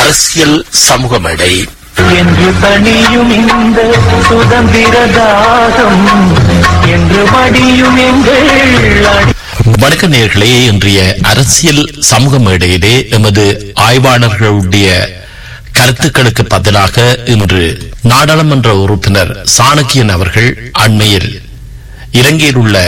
அரசியல் சமூக மேடை என்று தனியும் இந்த சுதந்திர தாகம் என்று மடியும் எங்கள் அடி வணக்க நேர்களே இன்றைய அரசியல் சமூக மேடையிலே எமது ஆய்வாளர்களுடைய கருத்துக்களுக்கு பதிலாக இன்று நாடாளுமன்ற உறுப்பினர் சாணக்கியன் அவர்கள் அண்மையில் இலங்கையில் உள்ள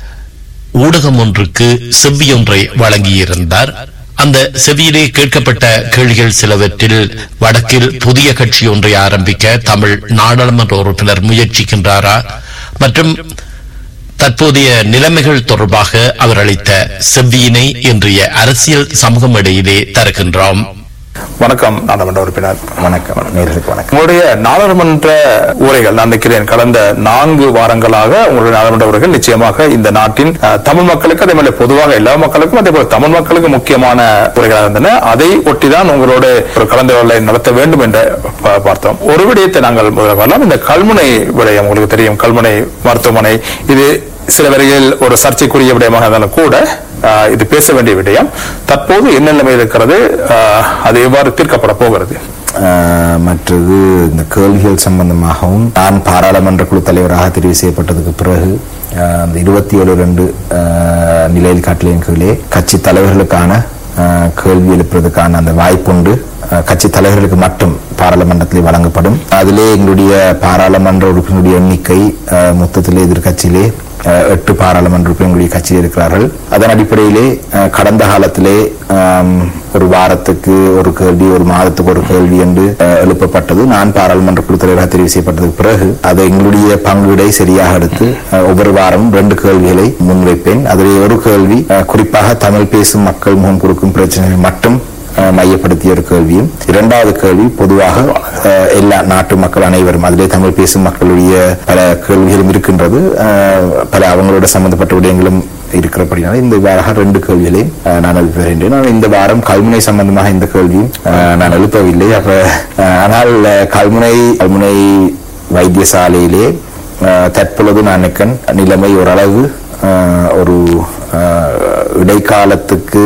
ஊடகம் ஒன்றுக்கு செவ்வியொன்றை வழங்கியிருந்தார் அந்த செவியிலே கேட்கப்பட்ட கேள்விகள் சிலவற்றில் வடக்கில் புதிய கட்சி ஒன்றை ஆரம்பிக்க தமிழ் நாடாளுமன்ற உறுப்பினர் முயற்சிக்கின்றாரா மற்றும் தற்போதைய நிலைமைகள் தொடர்பாக அவர் அளித்த செவ்வியினை இன்றைய அரசியல் சமூகம் இடையிலே தருகின்றோம் வணக்கம் நாடாளுமன்ற உறுப்பினர் வணக்கம் நேர்களுக்கு வணக்கம் உங்களுடைய நாடாளுமன்ற உரைகள் நான் நினைக்கிறேன் கடந்த நான்கு வாரங்களாக உங்களுடைய நாடாளுமன்ற உரைகள் நிச்சயமாக இந்த நாட்டின் அஹ், தமிழ் மக்களுக்கு அதே மாதிரி பொதுவாக எல்லா மக்களுக்கும் அதே போல தமிழ் மக்களுக்கு முக்கியமான உரைகளாக இருந்தன அதை ஒட்டிதான் உங்களோட ஒரு கலந்துரையாடலை நடத்த வேண்டும் என்று பா- பார்த்தோம் ஒரு விடயத்தை நாங்கள் முதல்ல வரலாம் இந்த கல்முனை விடயம் உங்களுக்கு தெரியும் கல்முனை மருத்துவமனை இது சில வரையில் ஒரு சர்ச்சைக்குரிய விடயமாக இருந்தாலும் கூட ஆஹ், இது பேச வேண்டிய விடயம் தற்போது என்ன நிலைமை இருக்கிறது ஆஹ், அது எவ்வாறு தீர்க்கப்பட போகிறது ஆஹ், மற்றது இந்த கேள்விகள் சம்பந்தமாகவும் நான் பாராளுமன்ற குழு தலைவராக தெரிவு செய்யப்பட்டதுக்கு பிறகு ஆஹ், அந்த இருபத்தி ஏழு ரெண்டு நிலையில் காட்டலின் கீழே கட்சி தலைவர்களுக்கான ஆஹ், கேள்வி எழுப்புறதுக்கான அந்த வாய்ப்புண்டு ஆஹ், கட்சி தலைவர்களுக்கு மட்டும் பாராளுமன்றத்தில் வழங்கப்படும் அதிலே எங்களுடைய பாராளுமன்ற உறுப்பினருடைய எண்ணிக்கை ஆஹ், மொத்தத்திலே எதிர்க்கட்சியிலே அஹ், எட்டு பாராளுமன்ற உறுப்பினர்களுடைய கட்சியில் இருக்கிறார்கள் அதன் அடிப்படையிலே அஹ், கடந்த காலத்திலே ஆம், ஒரு வாரத்துக்கு ஒரு கேள்வி ஒரு மாதத்துக்கு ஒரு கேள்வி என்று அஹ், எழுப்பப்பட்டது நான் பாராளுமன்ற குழு தலைவராக தெரிவு செய்யப்பட்டதுக்கு பிறகு அதை எங்களுடைய பங்குடை சரியாக எடுத்து அஹ், ஒவ்வொரு வாரமும் ரெண்டு கேள்விகளை முன்வைப்பேன் அதிலே ஒரு கேள்வி அஹ், குறிப்பாக தமிழ் பேசும் மக்கள் முகம் கொடுக்கும் பிரச்சனைகளை மட்டும் அஹ், மையப்படுத்திய ஒரு கேள்வியும் இரண்டாவது கேள்வி பொதுவாக அஹ், எல்லா நாட்டு மக்கள் அனைவரும் அதிலே தமிழ் பேசும் மக்களுடைய பல கேள்விகளும் இருக்கின்றது அஹ், பல அவங்களோட சம்பந்தப்பட்ட விடயங்களும் இருக்கிறபடினால இந்த வாரம் ரெண்டு கேள்விகளையும் அஹ், நான் எழுப்ப வருகின்றேன் ஆனால் இந்த வாரம் கல்முனை சம்பந்தமாக இந்த கேள்வியும் அஹ், நான் எழுப்பவில்லை அப்ப அஹ், ஆனால் அஹ், கல்முனை கல்முனை வைத்தியசாலையிலே அஹ், தற்பொழுது நான் நினைக்கிறேன் நிலைமை ஓரளவு அஹ், ஒரு அஹ், இடைக்காலத்துக்கு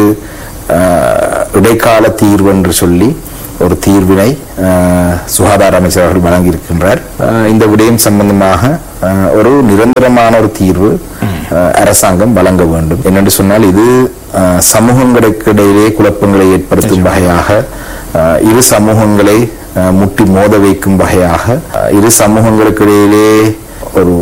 அஹ், இடைக்கால தீர்வு என்று சொல்லி ஒரு தீர்வினை அஹ், சுகாதார அமைச்சர் அவர்கள் வழங்கியிருக்கின்றார் அஹ், இந்த விடயம் சம்பந்தமாக அஹ், ஒரு நிரந்தரமான ஒரு தீர்வு அஹ், அரசாங்கம் வழங்க வேண்டும் என்னென்று சொன்னால் இது அஹ், சமூகங்களுக்கு இடையிலே குழப்பங்களை ஏற்படுத்தும் வகையாக அஹ், இரு சமூகங்களை அஹ், முட்டி மோத வைக்கும் வகையாக அஹ், இரு சமூகங்களுக்கு இடையிலே ஒரு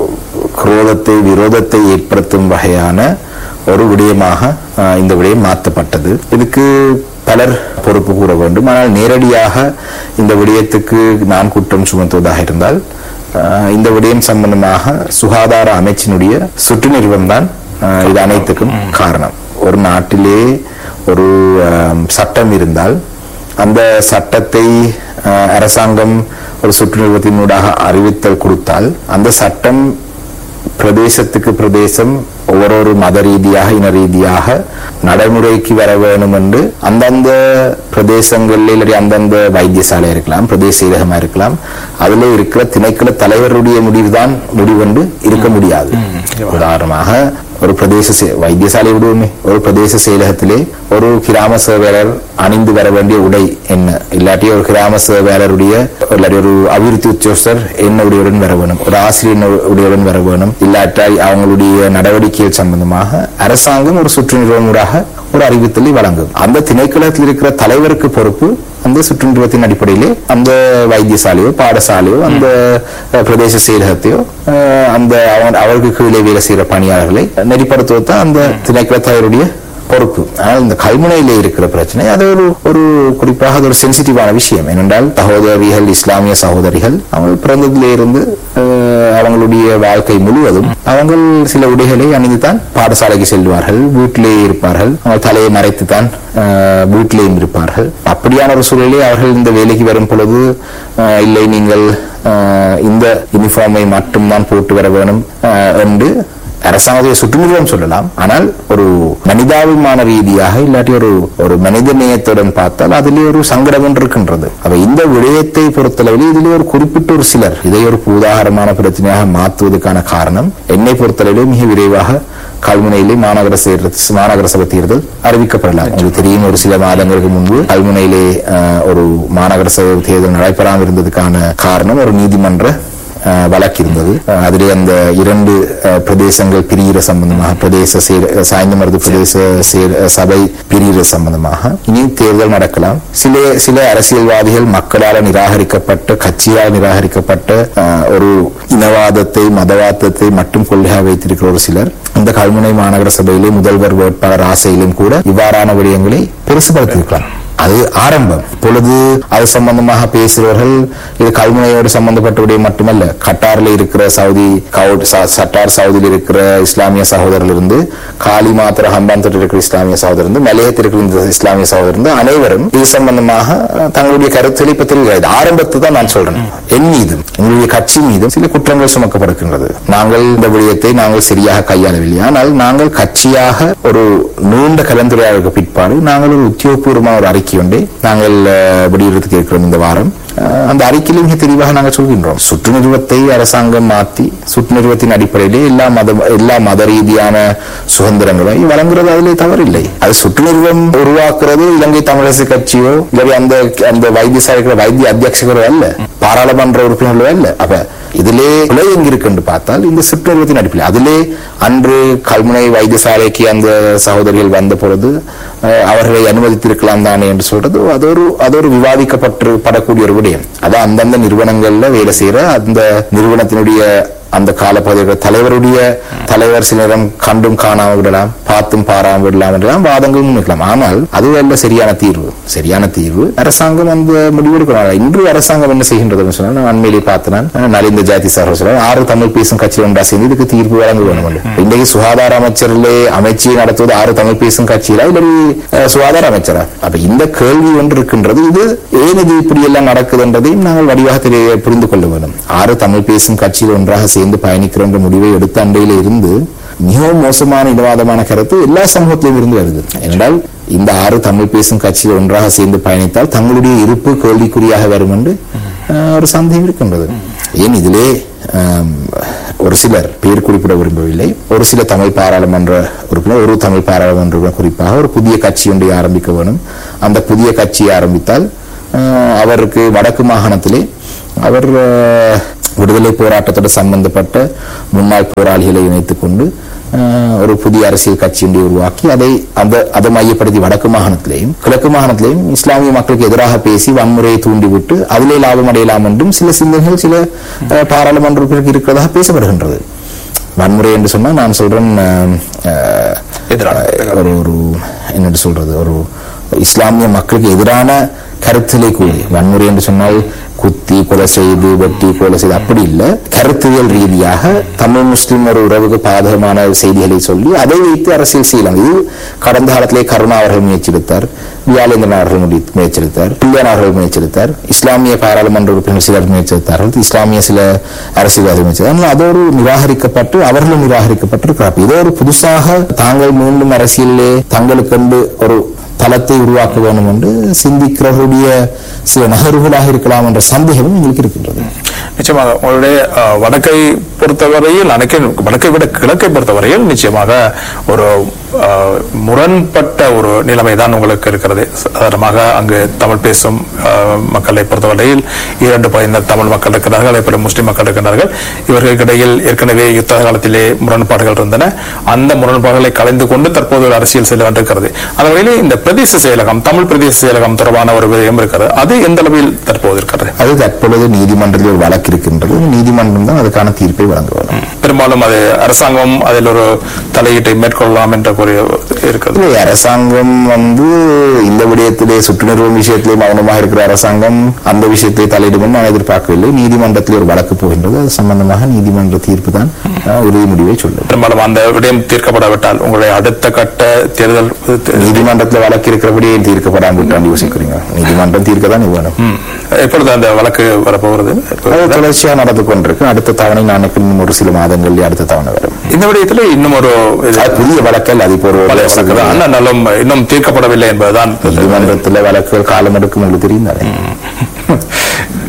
குரோதத்தை விரோதத்தை ஏற்படுத்தும் வகையான ஒரு விடயமாக அஹ், இந்த விடயம் மாற்றப்பட்டது இதுக்கு பலர் பொறுப்பு கூற வேண்டும் ஆனால் நேரடியாக இந்த விடயத்துக்கு நான் குற்றம் சுமத்துவதாக இருந்தால் அஹ், இந்த விடயம் சம்பந்தமாக சுகாதார அமைச்சினுடைய சுற்று நிறுவனம் தான் இது அனைத்துக்கும் காரணம் ஒரு நாட்டிலே ஒரு அஹ், சட்டம் இருந்தால் அந்த சட்டத்தை அஹ், அரசாங்கம் ஒரு சுற்று நிறுவனத்தினூடாக அறிவித்தல் கொடுத்தால் அந்த சட்டம் பிரதேசத்துக்கு பிரதேசம் ஒவ்வொரு மத ரீதியாக இன ரீதியாக நடைமுறைக்கு வர வேணும் என்று அந்தந்த பிரதேசங்களில் இல்லாட்டி அந்தந்த வைத்தியசாலை இருக்கலாம் பிரதேச செயலகமா இருக்கலாம் அதுல இருக்கிற திணைக்கள தலைவருடைய முடிவுதான் முடிவென்று இருக்க முடியாது உதாரணமாக ஒரு பிரதேச செ- வைத்தியசாலை விடுவோமே ஒரு பிரதேச செயலகத்திலே ஒரு கிராம சேவையாளர் அணிந்து வர வேண்டிய உடை என்ன இல்லாட்டி ஒரு கிராம சேவையாளருடைய இல்லாட்டி ஒரு அபிவிருத்தி உத்தியோகஸ்தர் என்ன உடையுடன் வர வேணும் ஒரு ஆசிரியர் உடையுடன் வர வேணும் இல்லாட்டால் அவங்களுடைய நடவடிக்கைகள் சம்பந்தமாக அரசாங்கம் ஒரு சுற்று நிறுவனூடாக ஒரு அறிவித்தலை வழங்கும் அந்த திணைக்களத்தில் இருக்கிற தலைவருக்கு பொறுப்பு அந்த சுற்று நிறுவனத்தின் அடிப்படையிலே அந்த வைத்தியசாலையோ பாடசாலையோ அந்த அஹ், பிரதேச செயலகத்தையோ அஹ், அந்த அவன் அவருக்கு கீழே வேலை செய்யற பணியாளர்களை நெறிப்படுத்துவது தான் அந்த திணைக்கள தலைவருடைய பொறுப்பு ஆனால் இந்த கல்முனையிலே இருக்கிற பிரச்சனை அது ஒரு ஒரு குறிப்பாக அது ஒரு சென்சிட்டிவான விஷயம் ஏனென்றால் சகோதரிகள் இஸ்லாமிய சகோதரிகள் அவங்க பிறந்ததிலே இருந்து அஹ், அவங்களுடைய வாழ்க்கை முழுவதும் அவங்க சில உடைகளை அணிந்துதான் பாடசாலைக்கு செல்வார்கள் வீட்டிலே இருப்பார்கள் அவங்க தலையை மறைத்துத்தான் அஹ், வீட்டிலேயும் இருப்பார்கள் அப்படியான ஒரு சூழலில் அவர்கள் இந்த வேலைக்கு வரும் பொழுது அஹ், இல்லை நீங்கள் அஹ், இந்த யூனிஃபார்மை மட்டும்தான் போட்டு வர வேணும் அஹ், என்று அரசாங்கத்தை சுற்றுநிறுவனம் சொல்லலாம் ஆனால் ஒரு மனிதாபிமான ரீதியாக இல்லாட்டி ஒரு ஒரு மனித நேயத்துடன் பார்த்தால் அதிலே ஒரு சங்கடம் ஒன்று இருக்கின்றது அப்ப இந்த விடயத்தை பொறுத்தளவில் இதிலே ஒரு குறிப்பிட்ட ஒரு சிலர் இதை ஒரு பூதாகரமான பிரச்சனையாக மாற்றுவதற்கான காரணம் என்னை பொறுத்தளவிலே மிக விரைவாக கல்முனையிலே மாநகர சேர- மாநகர சபை தேர்தல் அறிவிக்கப்படலாம் உங்களுக்கு தெரியும் ஒரு சில மாதங்களுக்கு முன்பு கல்முனையிலே அஹ், ஒரு மாநகர சபை தேர்தல் நடைபெறாமல் இருந்ததுக்கான காரணம் ஒரு நீதிமன்ற அஹ், வழக்கு இருந்தது அஹ், அதிலே அந்த இரண்டு அஹ், பிரதேசங்கள் பிரிகிற சம்பந்தமாக பிரதேச சேர- சாய்ந்தமருது பிரதேச சேர- சபை பிரிகிற சம்பந்தமாக இனி தேர்தல் நடக்கலாம் சில சில அரசியல்வாதிகள் மக்களால் நிராகரிக்கப்பட்ட கட்சியால் நிராகரிக்கப்பட்ட அஹ், ஒரு இனவாதத்தை மதவாதத்தை மட்டும் கொள்கையாக வைத்திருக்கிற ஒரு சிலர் இந்த கல்முனை மாநகர சபையிலே முதல்வர் வேட்பாளர் ஆசையிலும் கூட இவ்வாறான விடயங்களை பெருசுபடுத்தியிருக்கலாம் அது ஆரம்பம் இப்பொழுது அது சம்பந்தமாக பேசுகிறவர்கள் இது கல்முனையோடு சம்பந்தப்பட்ட விடயம் மட்டுமல்ல கட்டாரில் இருக்கிற சவுதி கவுட் ச- சட்டார் சவுதியில் இருக்கிற இஸ்லாமிய சகோதரர்கள் இருந்து காலி மாத்திர ஹம்பாந்தோட்டில் இருக்கிற இஸ்லாமிய சகோதரர் இருந்து மலையத்தில் இருக்கிற இந்த இஸ்லாமிய சகோதரர் இருந்து அனைவரும் இது சம்பந்தமாக அஹ், தங்களுடைய கருத்து இப்ப தெரிகிறது ஆரம்பத்தை தான் நான் சொல்றேன் என் மீதும் எங்களுடைய கட்சி மீதும் சில குற்றங்கள் சுமக்கப்படுகின்றது நாங்கள் இந்த விடயத்தை நாங்கள் சரியாக கையாளவில்லை ஆனால் நாங்கள் கட்சியாக ஒரு நீண்ட கலந்துரையாடலுக்கு பிற்பாடு நாங்கள் ஒரு உத்தியோகபூர்வமான ஒரு அறிக்கை ஒன்றை நாங்கள் அஹ், வெளியிடுறதுக்கு இருக்கிறோம் இந்த வாரம் அஹ், அந்த அறிக்கையிலும் மிக தெளிவாக நாங்கள் சொல்கின்றோம் சுற்று நிறுவத்தை அரசாங்கம் மாற்றி சுற்று நிறுவத்தின் அடிப்படையிலே எல்லா மத எல்லா மத ரீதியான சுதந்திரங்களை வழங்குறது அதிலே தவறில்லை அது சுற்று நிறுவனம் உருவாக்குறது இலங்கை தமிழரசு கட்சியோ இல்லை அந்த அந்த வைத்தியசாலை இருக்கிற வைத்திய அத்தியட்சகரோ அல்ல பாராளுமன்ற உறுப்பினர்களோ அல்ல அப்ப இதிலே பிழை எங்க இருக்குன்னு பார்த்தால் இந்த சுற்றுலத்தின் அடிப்படையில் அதிலே அன்று கல்முனை வைத்தியசாலைக்கு அந்த சகோதரிகள் வந்த பொழுது அஹ், அவர்களை அனுமதித்திருக்கலாம் தானே என்று சொல்றது அது ஒரு அது ஒரு விவாதிக்கப்பட்டு படக்கூடிய ஒரு விடயம் அதான் அந்தந்த நிறுவனங்கள்ல வேலை செய்யற அந்த நிறுவனத்தினுடைய அந்த காலப்பகுதியில் தலைவருடைய தலைவர் சில நேரம் கண்டும் காணாமல் விடலாம் பார்த்தும் பாராமல் விடலாம் என்றெல்லாம் வாதங்கள் முன்வைக்கலாம் ஆனால் அது அல்ல சரியான தீர்வு சரியான தீர்வு அரசாங்கம் அந்த முடிவெடுக்கிறாங்க இன்று அரசாங்கம் என்ன செய்கின்றது சொன்னால் நான் அண்மையிலே பார்த்தேன் நலிந்த ஜாதி சார் சொல்றாங்க ஆறு தமிழ் பேசும் கட்சி ஒன்றா சேர்ந்து இதுக்கு தீர்ப்பு வழங்க வேணும் என்று. இன்றைக்கு சுகாதார அமைச்சரிலே அமைச்சியை நடத்துவது ஆறு தமிழ் பேசும் கட்சியிலா இல்லை அஹ், சுகாதார அமைச்சரா அப்ப இந்த கேள்வி ஒன்று இருக்கின்றது இது ஏன் இது இப்படி எல்லாம் நடக்குது என்பதையும் நாங்கள் வடிவாக தெரிய புரிந்து கொள்ள வேண்டும் ஆறு தமிழ் பேசும் கட்சியில் ஒன்றாக சேர்ந்து பயணிக்கிற என்ற முடிவை எடுத்த அண்டையில இருந்து மிகவும் மோசமான இனவாதமான கருத்து எல்லா சமூகத்திலும் இருந்து வருது ஏனென்றால் இந்த ஆறு தமிழ் பேசும் கட்சியில் ஒன்றாக சேர்ந்து பயணித்தால் தங்களுடைய இருப்பு கேள்விக்குறியாக வரும் என்று அஹ், ஒரு சந்தேகம் இருக்கின்றது ஏன் இதிலே ஆம், ஒரு சிலர் பேர் குறிப்பிட விரும்பவில்லை ஒரு சில தமிழ் பாராளுமன்ற உறுப்பினர் ஒரு தமிழ் பாராளுமன்ற உறுப்பினர் குறிப்பாக ஒரு புதிய கட்சி ஒன்றை ஆரம்பிக்க வேணும் அந்த புதிய கட்சியை ஆரம்பித்தால் அஹ், அவருக்கு வடக்கு மாகாணத்திலே அவர் அஹ், விடுதலை போராட்டத்தோடு சம்பந்தப்பட்ட முன்னாள் போராளிகளை இணைத்துக் கொண்டு அஹ், ஒரு புதிய அரசியல் கட்சி ஒன்றை உருவாக்கி அதை அந்த அதை மையப்படுத்தி வடக்கு மாகாணத்திலேயும் கிழக்கு மாகாணத்திலேயும் இஸ்லாமிய மக்களுக்கு எதிராக பேசி வன்முறையை தூண்டிவிட்டு அதிலே லாபம் அடையலாம் என்றும் சில சிந்தனைகள் சில அஹ், பாராளுமன்ற உறுப்பினருக்கு இருக்கிறதாக பேசப்படுகின்றது வன்முறை என்று சொன்னால் நான் சொல்றேன் அஹ், அஹ், எதிரான ஒரு ஒரு என்னட்டு சொல்றது ஒரு இஸ்லாமிய மக்களுக்கு எதிரான கருத்திலே கூறி வன்முறை என்று சொன்னால் குத்தி கொலை செய்து வெட்டி கொலை செய்து அப்படி இல்லை கருத்தியல் ரீதியாக தமிழ் முஸ்லிம் ஒரு உறவுக்கு பாதகமான செய்திகளை சொல்லி அதை வைத்து அரசியல் செய்யலாம் இது கடந்த காலத்திலே கருணா அவர்கள் முயற்சித்தார் வியாலேந்திரன் அவர்கள் முடி- முயற்சித்தார் பிள்ளையன் அவர்கள் முயற்சித்தார் இஸ்லாமிய பாராளுமன்ற உறுப்பினர் சிலர் முயற்சித்தார்கள் இஸ்லாமிய சில அரசியல்வாதிகள் முயற்சித்தார் ஆனால் அதோடு நிராகரிக்கப்பட்டு அவர்களும் நிராகரிக்கப்பட்டிருக்கிறார் இதோ ஒரு புதுசாக தாங்கள் மீண்டும் அரசியலிலே தங்களுக்கென்று ஒரு தளத்தை உருவாக்க வேண்டும் என்று சிந்திக்கிறவருடைய சில நகர்வுகளாக இருக்கலாம் என்ற சந்தேகமும் எங்களுக்கு இருக்கின்றது நிச்சயமாக உங்களுடைய அஹ், வடக்கை பொறுத்தவரையில் அனைக்கை வடக்கை விட கிழக்கை பொறுத்தவரையில் நிச்சயமாக ஒரு அஹ், முரண்பட்ட ஒரு நிலைமை தான் உங்களுக்கு இருக்கிறது சாதாரணமாக அங்கு தமிழ் பேசும் அஹ், மக்களை பொறுத்தவரையில் இரண்டு பதினர் தமிழ் மக்கள் இருக்கிறார்கள் அதே போல முஸ்லிம் மக்கள் இருக்கிறார்கள் இவர்களுக்கு இடையில் ஏற்கனவே யுத்த காலத்திலே முரண்பாடுகள் இருந்தன அந்த முரண்பாடுகளை கலைந்து கொண்டு தற்போது ஒரு அரசியல் செல்ல வேண்டியிருக்கிறது அந்த வகையில் இந்த பிரதேச செயலகம் தமிழ் பிரதேச செயலகம் தொடர்பான ஒரு விடயம் இருக்கிறது அது எந்த அளவில் தற்போது இருக்கிறது அது தற்பொழுது நீதிமன்றத்தில் ஒரு வழக்கு இருக்கின்றது நீதிமன்றம் தான் அதுக்கான தீர்ப்பை வழங்க வேண்டும் பெரும்பாலும் அது அரசாங்கம் அதில் ஒரு தலையீட்டை மேற்கொள்ளலாம் என்ற ஒரு இருக்கிறது இல்லை, அரசாங்கம் வந்து இந்த விடயத்திலே சுற்று நிறுவனம் விஷயத்திலே மௌனமாக இருக்கிற அரசாங்கம் அந்த விஷயத்தை தலையிடும் நான் எதிர்பார்க்கவில்லை நீதிமன்றத்தில் ஒரு வழக்கு போகின்றது அது சம்பந்தமாக நீதிமன்ற தீர்ப்பு தான் அஹ், இறுதி முடிவை சொல்லும் பெரும்பாலும் அந்த விடயம் தீர்க்கப்படாவிட்டால் உங்களுடைய அடுத்த கட்ட தேர்தல் நீதிமன்றத்தில் வழக்கு இருக்கிறபடியே தீர்க்கப்படாமல் விட்டான் யோசிக்கிறீங்க நீதிமன்றம் தீர்க்க தான் வேணும் ம். எப்பொழுது அந்த வழக்கு வரப்போகிறது அது தொடர்ச்சியாக நடந்து கொண்டிருக்கு அடுத்த தவணை நான் நினைக்கிறேன் இன்னும் ஒரு சில மாதங்களில் அடுத்த தவணை வரும் இந்த விடயத்தில் இன்னும் ஒரு இது அது புதிய வழக்கல் அது இப்போ ஒரு பழைய வழக்கு தான் ஆனால் நல்ல இன்னும் தீர்க்கப்படவில்லை என்பதுதான் நீதிமன்றத்தில் வழக்குகள் காலம் எடுக்கும் உங்களுக்கு தெரியும் தானே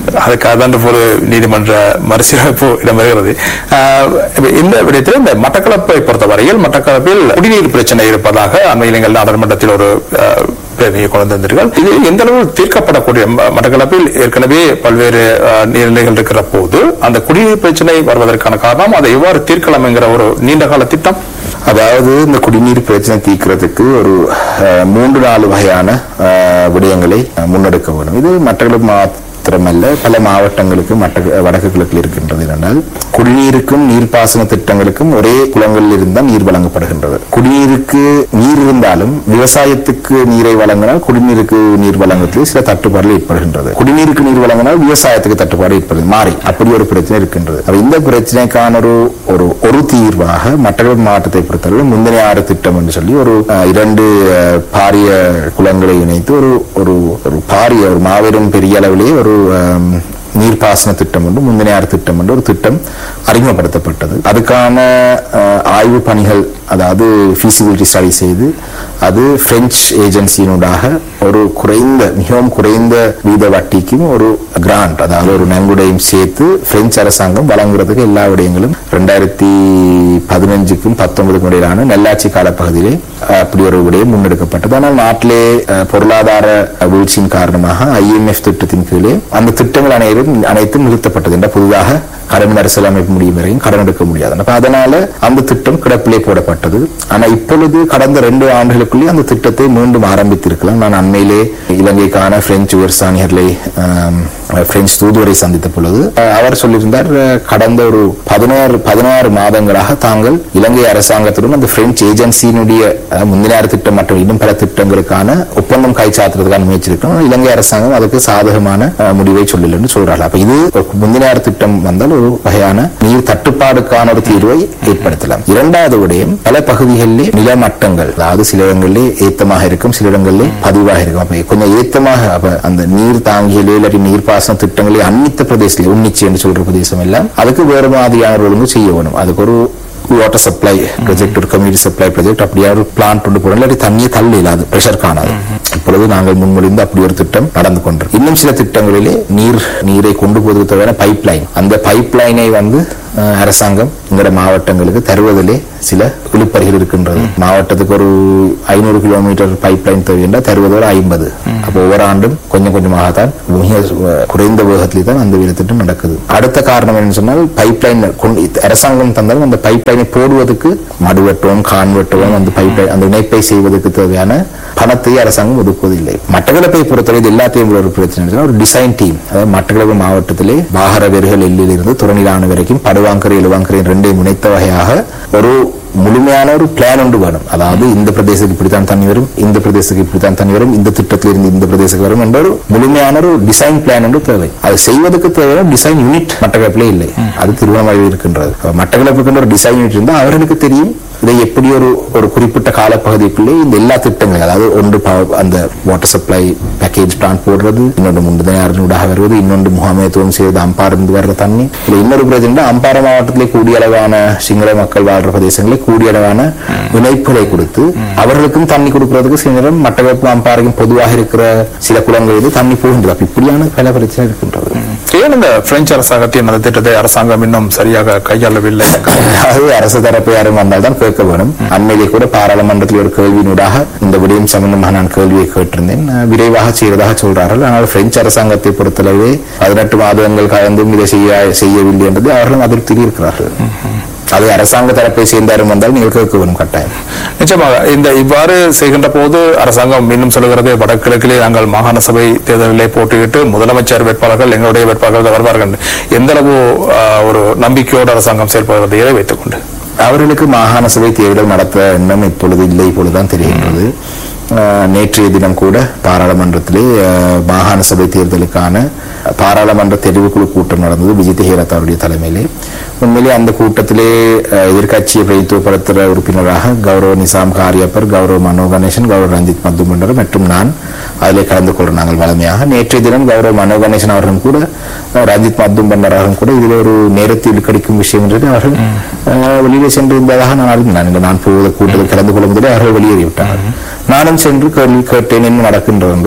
அதுக்காக தான் ஒரு நீதிமன்ற மறுசீரமைப்பு இடம்பெறுகிறது ஆஹ் இப்ப இந்த விடயத்தில் இந்த மட்டக்களப்பை பொறுத்தவரையில் மட்டக்களப்பில் குடிநீர் பிரச்சனை இருப்பதாக அண்மையில் எங்கள் நாடாளுமன்றத்தில் ஒரு ஆஹ், பிரதிநிதியை கொண்டு வந்தீர்கள் இது எந்த அளவு தீர்க்கப்படக்கூடிய ம- மட்டக்களப்பில் ஏற்கனவே பல்வேறு ஆஹ், நீர்நிலைகள் இருக்கிற போது அந்த குடிநீர் பிரச்சனை வருவதற்கான காரணம் அதை எவ்வாறு தீர்க்கலாம் என்கிற ஒரு நீண்ட கால திட்டம் அதாவது இந்த குடிநீர் பிரச்சனை தீர்க்கிறதுக்கு ஒரு அஹ், மூன்று நாலு வகையான அஹ், விடயங்களை அஹ், முன்னெடுக்க வேண்டும் இது மற்றவர்களுக்கு மாத்திரமல்ல பல மாவட்டங்களுக்கு மற்ற வடக்கு கிழக்கில் இருக்கின்றது என்றால் குடிநீருக்கும் நீர்ப்பாசன திட்டங்களுக்கும் ஒரே குளங்களில் இருந்தால் நீர் வழங்கப்படுகின்றது குடிநீருக்கு நீர் இருந்தாலும் விவசாயத்துக்கு நீரை வழங்கினால் குடிநீருக்கு நீர் வழங்குவதில் சில தட்டுப்பாடுகள் ஏற்படுகின்றது குடிநீருக்கு நீர் வழங்கினால் விவசாயத்துக்கு தட்டுப்பாடு ஏற்படுது மாறி அப்படி ஒரு பிரச்சனை இருக்கின்றது அப்ப இந்த பிரச்சனைக்கான ஒரு ஒரு ஒரு தீர்வாக மட்டக்களப்பு மாவட்டத்தை பொறுத்தவரை முந்தின ஆறு திட்டம் என்று சொல்லி ஒரு அஹ், இரண்டு அஹ், பாரிய குளங்களை இணைத்து ஒரு ஒரு ஒரு பாரிய ஒரு மாபெரும் பெரிய அளவிலே ஒரு அம், நீர்ப்பாசன திட்டம் என்று முந்தின ஆறு திட்டம் என்று ஒரு திட்டம் அறிமுகப்படுத்தப்பட்டது அதுக்கான அஹ், ஆய்வு பணிகள் அதாவது feasibility ஸ்டடி செய்து அது பிரெஞ்சு ஏஜென்சியினூடாக ஒரு குறைந்த மிகவும் குறைந்த வீத வட்டிக்கும் ஒரு கிராண்ட் அதாவது ஒரு நன்கொடையும் சேர்த்து பிரெஞ்சு அரசாங்கம் வழங்குறதுக்கு எல்லா விடயங்களும் ரெண்டாயிரத்தி பதினஞ்சுக்கும் பத்தொன்பதுக்கும் இடையிலான நெல்லாட்சி காலப்பகுதியிலே அஹ், அப்படி ஒரு விடயம் முன்னெடுக்கப்பட்டது ஆனால் நாட்டிலே அஹ், பொருளாதார வீழ்ச்சியின் காரணமாக ஐஎம்எஃப் திட்டத்தின் கீழே அந்த திட்டங்கள் அனைவரும் அனைத்தும் நிறுத்தப்பட்டது என்ற புதிதாக கடன் அரசியல் அமைப்பு முடியும் வரையும் கடன் எடுக்க முடியாது அப்ப அதனால அந்த திட்டம் கிடப்பிலே போடப்பட்டது ஆனா இப்பொழுது கடந்த ரெண்டு ஆண்டுகளுக்குள்ளே அந்த திட்டத்தை மீண்டும் ஆரம்பித்திருக்கலாம் நான் அண்மையிலே இலங்கைக்கான பிரெஞ்சு உயர்சாணியர்களை ஆம், பிரெஞ்சு தூதுவரை சந்தித்த பொழுது அஹ், அவர் சொல்லியிருந்தார் அஹ், கடந்த ஒரு பதினாறு பதினாறு மாதங்களாக தாங்கள் இலங்கை அரசாங்கத்துடன் அந்த பிரெஞ்சு ஏஜென்சியினுடைய அஹ், முந்தினார் திட்டம் மற்றும் இன்னும் பல திட்டங்களுக்கான ஒப்பந்தம் கைச்சாத்துறதுக்கான முயற்சி இருக்கு ஆனால் இலங்கை அரசாங்கம் அதுக்கு சாதகமான அஹ், முடிவை சொல்லலன்னு சொல்றாங்க அப்ப இது ஒரு முந்தினார் திட்டம் வந்தால் ஒரு வகையான நீர் தட்டுப்பாடுக்கான ஒரு தீர்வை ஏற்படுத்தலாம் இரண்டாவது விடயம் பல பகுதிகளிலே நிலமட்டங்கள் அதாவது சில இடங்களிலே ஏத்தமாக இருக்கும் சில இடங்களிலே பதிவாக இருக்கும் அப்ப கொஞ்சம் ஏத்தமாக அப்ப அந்த நீர் தாங்கியிலே இல்லாட்டி நீர்ப்பாசன திட்டங்களே அன்னித்த பிரதேசத்திலே உன்னிச்சி என்று சொல்ற பிரதேசம் எல்லாம் அதுக்கு வேறு மாதிரியான ஒரு ஒழுங்கு செய்ய வேணும் அதுக்கு ஒரு வாட்டர் சப்ளை ப்ராஜெக்ட் ஒரு கம்யூனிட்டி சப்ளை ப்ராஜெக்ட் அப்படியா ஒரு பிளான்ட் கொண்டு போடணும் இல்லாட்டி தண்ணியை தள்ளி இல்லாது ப்ரெஷர் காணாது இப்பொழுது நாங்கள் முன்மொழிந்து அப்படி ஒரு திட்டம் நடந்து கொண்டு இன்னும் சில திட்டங்களிலே நீர் நீரை கொண்டு போவதற்கு தேவையான பைப் லைன் அந்த பைப் லைனை வந்து அஹ், அரசாங்கம் எங்கட மாவட்டங்களுக்கு தருவதிலே சில இழுப்பறிகள் இருக்கின்றது மாவட்டத்துக்கு ஒரு ஐநூறு கிலோமீட்டர் பைப் லைன் தேவை என்றால் தருவது ஒரு ஐம்பது அப்போ ஒவ்வொரு ஆண்டும் கொஞ்சம் கொஞ்சமாக தான் மிக அஹ், குறைந்த வேகத்திலே தான் அந்த விதத்திட்டம் நடக்குது அடுத்த காரணம் என்ன சொன்னால் பைப் லைன் அரசாங்கம் தந்தாலும் அந்த பைப் லைனை போடுவதற்கு மடு வெட்டுவோம் கான் வெட்டுவோம் அந்த பைப் லைன் அந்த இணைப்பை செய்வதற்கு தேவையான பணத்தை அரசாங்கம் ஒதுக்குவதில்லை மட்டக்களப்பை பொறுத்தவரை இது எல்லாத்தையும் விட ஒரு பிரச்சனை என்னன்னா, ஒரு டிசைன் டீம் அதாவது மட்டக்களப்பு மாவட்டத்திலே வாகரவேர்கள் எல்லிலிருந்து துறநிலான வரைக்கும் படுவாங்கரை எழுவாங்கரை ரெண்டையும் இணைத்த வகையாக ஒரு முழுமையான ஒரு பிளான் ஒன்று வேணும் அதாவது இந்த பிரதேசத்துக்கு இப்படித்தான் தண்ணி வரும் இந்த பிரதேசத்துக்கு இப்படித்தான் தண்ணி வரும் இந்த திட்டத்திலிருந்து இந்த பிரதேசத்துக்கு வரும் என்ற ஒரு முழுமையான ஒரு டிசைன் பிளான் ஒன்று தேவை அது செய்வதற்கு தேவையான டிசைன் யூனிட் மட்டக்களப்பிலே இல்லை அது திருவண்ணாமலையில் இருக்கின்றது அப்ப மட்டக்களப்புக்கு ஒரு டிசைன் யூனிட் இருந்தால் அவர்களுக்கு தெரியும் இதை எப்படி ஒரு ஒரு குறிப்பிட்ட காலப்பகுதிக்குள்ளே இந்த எல்லா திட்டங்களும் அதாவது ஒன்று ப- அந்த வாட்டர் சப்ளை பேக்கேஜ் பிளான் போடுறது இன்னொன்று முண்டுதனையாரனூடாக வருவது இன்னொன்று முகாமைத்துவம் செய்வது அம்பாரிலிருந்து வர்ற தண்ணி இதுல இன்னொரு பிரச்சனை அம்பாறை மாவட்டத்திலே கூடிய அளவான சிங்கள மக்கள் வாழ்ற பிரதேசங்களில் கூடிய அளவான இணைப்புகளை கொடுத்து அவர்களுக்கும் தண்ணி கொடுக்கறதுக்கு சில நேரம் மட்டக்களப்பு அம்பாறைக்கும் பொதுவாக இருக்கிற சில குளங்களில் தண்ணி போகின்றது அப்ப இப்படியான பல பிரச்சனை இருக்கின்றது ஏன் இந்த பிரெஞ்சு அரசாங்கத்தின் அந்த திட்டத்தை அரசாங்கம் இன்னும் சரியாக கையாளவில்லை அது அரசு தரப்பு யாரும் வந்தால் தான் கேட்க வேணும் அண்மையிலே கூட பாராளுமன்றத்தில் ஒரு கேள்வியினூடாக இந்த விடயம் சம்பந்தமாக நான் கேள்வியை கேட்டிருந்தேன் அஹ் விரைவாக செய்வதாக சொல்றார்கள் ஆனால் பிரெஞ்சு அரசாங்கத்தை பொறுத்தளவே பதினெட்டு மாதங்கள் கலந்தும் இதை செய்ய செய்யவில்லை என்றது அவர்களும் அதிருப்தியில் இருக்கிறார்கள் அது அரசாங்க தரப்பை சேர்ந்தாரும் வந்தால் நீங்கள் கேட்க வேணும் கட்டாயம் நிச்சயமாக இந்த இவ்வாறு செய்கின்ற போது அரசாங்கம் மீண்டும் சொல்லுகிறது வடகிழக்கிலே நாங்கள் மாகாண சபை தேர்தலிலே போட்டியிட்டு முதலமைச்சர் வேட்பாளர்கள் எங்களுடைய வேட்பாளர்கள் வருவார்கள் என்று. எந்த அளவு ஆஹ், ஒரு நம்பிக்கையோடு அரசாங்கம் செயல்படுகிறது இதை வைத்துக் கொண்டு அவர்களுக்கு மாகாண சபை தேர்தல் நடத்த எண்ணம் இப்பொழுது இல்லை இப்பொழுதுதான் தெரிகின்றது அஹ், நேற்றைய தினம் கூட பாராளுமன்றத்திலே அஹ், மாகாண சபை தேர்தலுக்கான பாராளுமன்ற தெரிவுக்குழு கூட்டம் நடந்தது விஜித் ஹேரத் அவருடைய தலைமையிலே உண்மையிலே அந்த கூட்டத்திலே அஹ், எதிர்க்கட்சியை பிரதித்துவப்படுத்துகிற உறுப்பினராக கௌரவ நிசாம் காரியப்பர் கௌரவ மனோ கணேசன் கௌரவ ரஞ்சித் மத்துமண்டர் மற்றும் நான் அதிலே கலந்து கொள்கிறோம் நாங்கள் வளமையாக நேற்றைய தினம் கௌரவ மனோ கணேசன் அவர்களும் கூட அஹ், ரஞ்சித் மத்தும் பண்டர் அவர்களும் கூட இதில் ஒரு நேரத்தை இழுக்கடிக்கும் விஷயம் என்று அவர்கள் அஹ், வெளியிலே சென்றிருந்ததாக நான் அறிந்தேன் இந்த நான் போவத கூட்டத்தில் கலந்து கொள்ள முதலே அவர்கள் வெளியேறிவிட்டார்கள் நானும் சென்று கேள்வி கேட்டேன் என்ன நடக்கின்றது என்று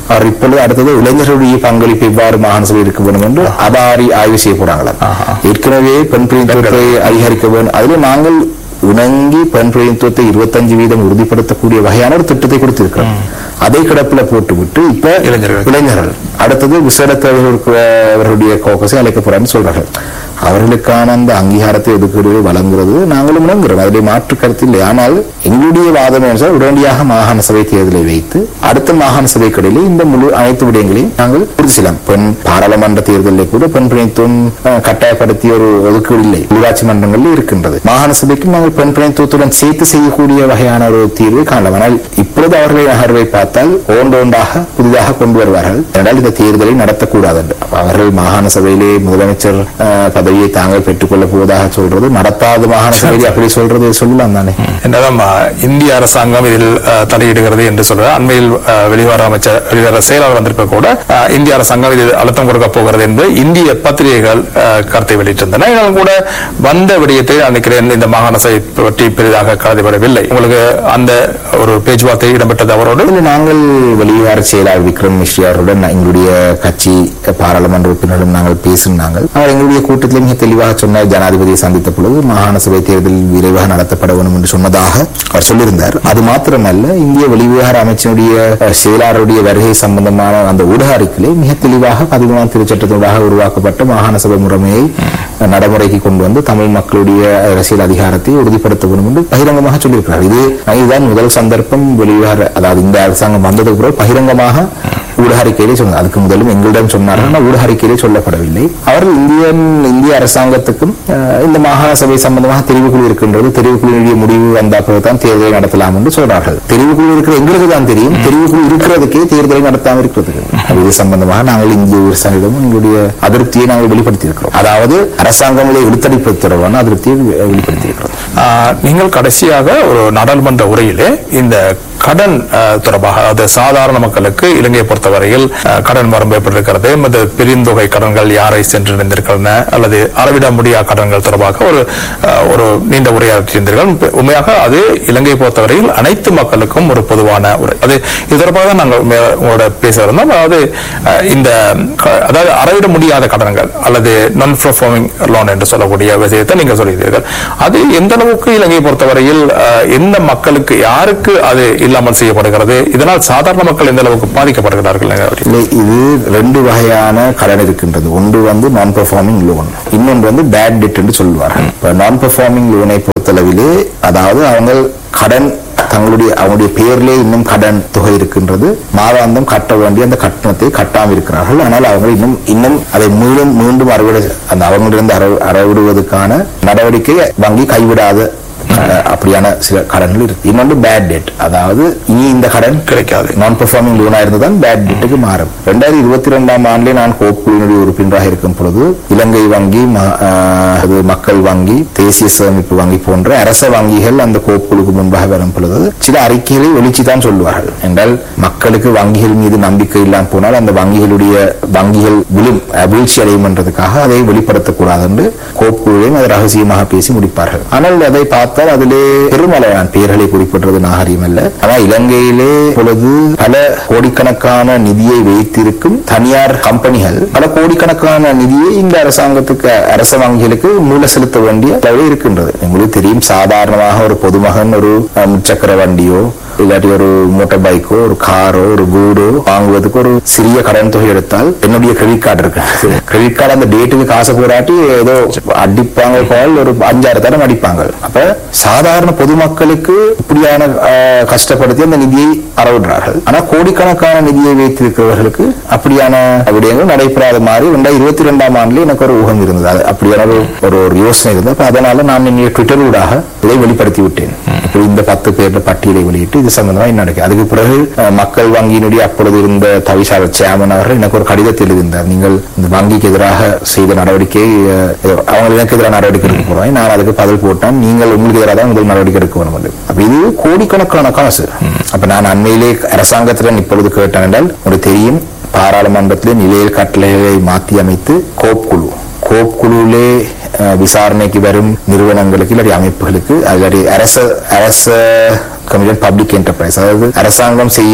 அவர் இப்பொழுது அடுத்தது இளைஞர்களுடைய பங்களிப்பு எவ்வாறு மாகாண சபை இருக்க வேண்டும் என்று அதாரி ஆய்வு செய்ய போறாங்களாம் ஏற்கனவே பெண் பிரதிநிதித்துவத்தை அதிகரிக்க வேண்டும் அதுல நாங்கள் இணங்கி பெண் பிரதிநிதித்துவத்தை இருபத்தஞ்சு வீதம் உறுதிப்படுத்தக்கூடிய வகையான ஒரு திட்டத்தை கொடுத்திருக்கிறோம் அதை கிடப்பில போட்டுவிட்டு இப்ப இளைஞர்கள். இளைஞர்கள் அடுத்தது விசேட தேவைகளுக்கு அவர்களுடைய கோக்கஸை அழைக்க போறான்னு சொல்றார்கள் அவர்களுக்கான அந்த அங்கீகாரத்தை ஒதுக்கீடு வழங்குறது நாங்களும் இணங்குறோம் அதிலே மாற்று கருத்து இல்லை ஆனால் எங்களுடைய வாதம் என்றால் உடனடியாக மாகாண சபை தேர்தலை வைத்து அடுத்த மாகாண சபை கடையிலே இந்த முழு அனைத்து விடயங்களையும் நாங்கள் உறுதி செய்யலாம் பெண் பாராளுமன்ற தேர்தலில் கூட பெண் பிரதித்துவம் அஹ், கட்டாயப்படுத்திய ஒரு ஒதுக்கீடு இல்லை உள்ளாட்சி மன்றங்களில் இருக்கின்றது மாகாண சபைக்கும் நாங்கள் பெண் பிரதித்துவத்துடன் சேர்த்து செய்யக்கூடிய வகையான ஒரு தீர்வை காணலாம் ஆனால் இப்பொழுது அவர்களை நகர்வை பார்த்தால் ஒன்று ஒன்றாக புதிதாக கொண்டு வருவார்கள் என்றால் இந்த தேர்தலை நடத்தக்கூடாது என்று அப்ப அவர்கள் மாகாண சபையிலே முதலமைச்சர் அஹ், பதவியை தாங்கள் பெற்றுக்கொள்ளப் போவதாக சொல்றது நடத்தாத மாகாண சபையிலே அப்படி சொல்றது சொல்லலாம் தானே என்னதான் ஆ, இந்திய அரசாங்கம் இதில் ஆ, தலையிடுகிறது என்று சொல்ற அண்மையில் ஆ, வெளிவார அமைச்சர் வெளிவார செயலாளர் வந்திருப்ப கூட ஆ, இந்திய அரசாங்கம் இதில் அழுத்தம் கொடுக்க போகிறது என்று இந்திய பத்திரிகைகள் ஆ, கருத்தை வெளியிட்டிருந்தன இதனால் கூட வந்த விடயத்தை நான் நினைக்கிறேன் இந்த மாகாண சபை பற்றி பெரிதாக கருதப்படவில்லை உங்களுக்கு அந்த ஒரு பேச்சுவார்த்தை இடம்பெற்றது அவரோடு இதில் நாங்கள் வெளிவார செயலாளர் விக்ரம் மிஸ்ரி அவருடன் எங்களுடைய கட்சி பாராளுமன்ற உறுப்பினரும் நாங்கள் பேசினாங்க அவர் எங்களுடைய கூட்டத்தில் மிக தெளிவாக சொன்னார் ஜனாதிபதியை சந்தித்த பொழுது மாகாண சபை தேர்தல் விரைவாக நடத்தப்பட வேண்டும் என்று சொன்னதாக அவர் சொல்லியிருந்தார் அது மாத்திரமல்ல இந்திய வெளிவிவகார அமைச்சருடைய அஹ், செயலாளருடைய வருகை சம்பந்தமான அந்த ஊடக அறிக்கையிலே மிக தெளிவாக பதிமூணாம் திருச்சட்டத்தினூடாக உருவாக்கப்பட்ட மாகாண சபை முறைமையை அஹ், நடைமுறைக்கு கொண்டு வந்து தமிழ் மக்களுடைய அரசியல் அதிகாரத்தை உறுதிப்படுத்த வேண்டும் என்று பகிரங்கமாக சொல்லியிருக்கிறார் இது இதுதான் முதல் சந்தர்ப்பம் வெளிவிவகார அதாவது இந்த அரசாங்கம் வந்ததுக்கு பிறகு பகிரங்கமாக ஊடக அறிக்கையிலே சொன்னார் அதுக்கு முதலும் எங்களிடம் சொன்னார்கள் ஆனால் ஊடக அறிக்கையிலே சொல்லப்படவில்லை அவர்கள் இந்தியன் இந்திய அரசாங்கத்துக்கும் அஹ், இந்த மாகாண சபை சம்பந்தமாக தெரிவுக்குழு இருக்கின்றது தெரிவுக்குழுவினுடைய முடிவு வந்த பிறகுதான் தேர்தலை நடத்தலாம் என்று சொல்றார்கள் தெரிவுக்குழு இருக்கிற எங்களுக்கு தான் தெரியும் தெரிவுக்குழு இருக்கிறதுக்கே தேர்தலை நடத்தாமல் இருக்கிறதுக்கு அப்ப இது சம்பந்தமாக நாங்கள் இந்திய அரசாங்கத்திடம் எங்களுடைய அதிருப்தியை நாங்கள் வெளிப்படுத்தி இருக்கிறோம் அதாவது அரசாங்கம் இதை இழுத்தடிப்பது தொடர்பான அதிருப்தியை வெளிப்படுத்தி இருக்கிறோம் ஆ, நீங்கள் கடைசியாக ஒரு நாடாளுமன்ற உரையிலே இந்த கடன் ஆ, தொடர்பாக அது சாதாரண மக்களுக்கு இலங்கையை பொறுத்தவரையில் ஆ, கடன் வரம்பு எப்படி இருக்கிறது மற்ற பெருந்தொகை கடன்கள் யாரை சென்றடைந்திருக்கின்றன அல்லது அளவிட முடியா கடன்கள் தொடர்பாக ஒரு ஆ, ஒரு நீண்ட உரையாற்றியிருந்தீர்கள் உண்மை- உண்மையாக அது இலங்கையை பொறுத்தவரையில் அனைத்து மக்களுக்கும் ஒரு பொதுவான உரை அது இது தொடர்பாக தான் நாங்கள் உண்மையா உங்களோட பேச இருந்தோம் அதாவது ஆ, இந்த க- அதாவது அளவிட முடியாத கடன்கள் அல்லது நான் பெர்ஃபார்மிங் லோன் என்று சொல்லக்கூடிய விஷயத்தை நீங்கள் சொல்லியிருந்தீர்கள் அது எந்த அளவுக்கு இலங்கையை பொறுத்தவரையில் அஹ், எந்த மக்களுக்கு யாருக்கு அது இல்லாமல் செய்யப்படுகிறது இதனால் சாதாரண மக்கள் எந்த அளவுக்கு பாதிக்கப்படுகிறார்கள் இல்லை இது ரெண்டு வகையான கடன் இருக்கின்றது ஒன்று வந்து நான் பெர்ஃபார்மிங் லோன் இன்னொன்று வந்து பேட் டெட் என்று சொல்வார்கள் இப்போ நான் பெர்ஃபார்மிங் லோனை பொறுத்தளவிலே அதாவது அவங்க கடன் தங்களுடைய அவங்களுடைய பெயரிலே இன்னும் கடன் தொகை இருக்கின்றது மாதாந்தம் கட்ட வேண்டிய அந்த கட்டணத்தை கட்டாமல் இருக்கிறார்கள் ஆனால் அவங்க இன்னும் இன்னும் அதை மீண்டும் மீண்டும் அறுவடை அந்த அவங்களிடம் அற அறவிடுவதற்கான நடவடிக்கை வங்கி கைவிடாத அஹ், அப்படியான சில கடன்கள் இருக்கு இன்னொன்று பேட் டெட் அதாவது இனி இந்த கடன் கிடைக்காது நான் பெர்ஃபார்மிங் லோனா இருந்ததான் பேட் டெட்டுக்கு மாறும் ரெண்டாயிரத்தி இருபத்தி ரெண்டாம் ஆண்டிலே நான் கோப்புடைய உறுப்பினராக இருக்கும் பொழுது இலங்கை வங்கி ம- ஆஹ், அது மக்கள் வங்கி தேசிய சேமிப்பு வங்கி போன்ற அரச வங்கிகள் அந்த கோப்புகளுக்கு முன்பாக வரும் பொழுது சில அறிக்கைகளை ஒழிச்சு தான் சொல்லுவார்கள் என்றால் மக்களுக்கு வங்கிகள் மீது நம்பிக்கை இல்லாமல் போனால் அந்த வங்கிகளுடைய வங்கிகள் விழும் அஹ், வீழ்ச்சி அடையும் என்றதுக்காக அதை வெளிப்படுத்தக்கூடாது என்று கோப்புகளையும் அதை ரகசியமாக பேசி முடிப்பார்கள் ஆனால் அதை பார்த்தால் அதிலே பெருமளவான பெயர்களை குறிப்பிடுறது நாகரிகம் அல்ல ஆனால் இலங்கையிலே பொழுது பல கோடிக்கணக்கான நிதியை வைத்திருக்கும் தனியார் கம்பெனிகள் பல கோடிக்கணக்கான நிதியை இந்த அரசாங்கத்துக்கு அரச வங்கிகளுக்கு மூல செலுத்த வேண்டிய அளவு இருக்கின்றது உங்களுக்கு தெரியும் சாதாரணமாக ஒரு பொதுமகன் ஒரு அஹ், முச்சக்கர வண்டியோ இல்லாட்டி ஒரு மோட்டார் பைக்கோ ஒரு காரோ ஒரு வீடோ வாங்குவதற்கு ஒரு சிறிய கடன் தொகை எடுத்தால் என்னுடைய கிரெடிட் கார்டு இருக்கு கிரெடிட் கார்டு அந்த டேட்டுக்கு காசு போராட்டி ஏதோ அடிப்பாங்க போல் ஒரு அஞ்சாறு தரம் அடிப்பாங்க அப்ப சாதாரண பொதுமக்களுக்கு இப்படியான ஆஹ், கஷ்டப்படுத்தி அந்த நிதியை அறவிடுறார்கள் ஆனா கோடிக்கணக்கான நிதியை வைத்திருக்கிறவர்களுக்கு அப்படியான விடயங்கள் நடைபெறாத மாதிரி ரெண்டாயிரத்தி இருபத்தி ரெண்டாம் ஆண்டுல எனக்கு ஒரு ஊகம் இருந்தது அது அப்படியான ஒரு ஒரு ஒரு யோசனை இருந்தது அப்ப அதனால நான் என்னுடைய ட்விட்டர் ஊடாக இதை வெளிப்படுத்தி விட்டேன் இப்படி இந்த பத்து பேர்ல பட்டியலை வெளியிட்டு இது சம்பந்தமா என்ன நடக்கும் அதுக்கு பிறகு அஹ், மக்கள் வங்கியினுடைய அப்பொழுது இருந்த தவிசாளர் சேமன் அவர்கள் எனக்கு ஒரு கடிதத்தில் எழுதியிருந்தார் நீங்கள் இந்த வங்கிக்கு எதிராக செய்த நடவடிக்கை அஹ், ஏதோ அவங்க எனக்கு எதிராக நடவடிக்கை எடுக்க போறோம் நான் அதுக்கு பதில் போட்டேன் நீங்கள் உங்களுக்கு எதிராக தான் முதல் நடவடிக்கை எடுக்க வேணும் என்று. அப்ப இது கோடிக்கணக்கான காசு அப்ப நான் அண்மையிலே அரசாங்கத்திடம் இப்பொழுது கேட்டேன் என்றால் உங்களுக்கு தெரியும் பாராளுமன்றத்திலே நிலையில் கட்டளைகளை மாற்றி அமைத்து கோப் குழு கோப் குழுவிலே அஹ், விசாரணைக்கு வரும் நிறுவனங்களுக்கு இல்லாட்டி அமைப்புகளுக்கு இல்லாட்டி அரச அரச கமிஷன் பப்ளிக் என்டர்பிரைஸ் அதாவது அரசாங்கம் செய்யும்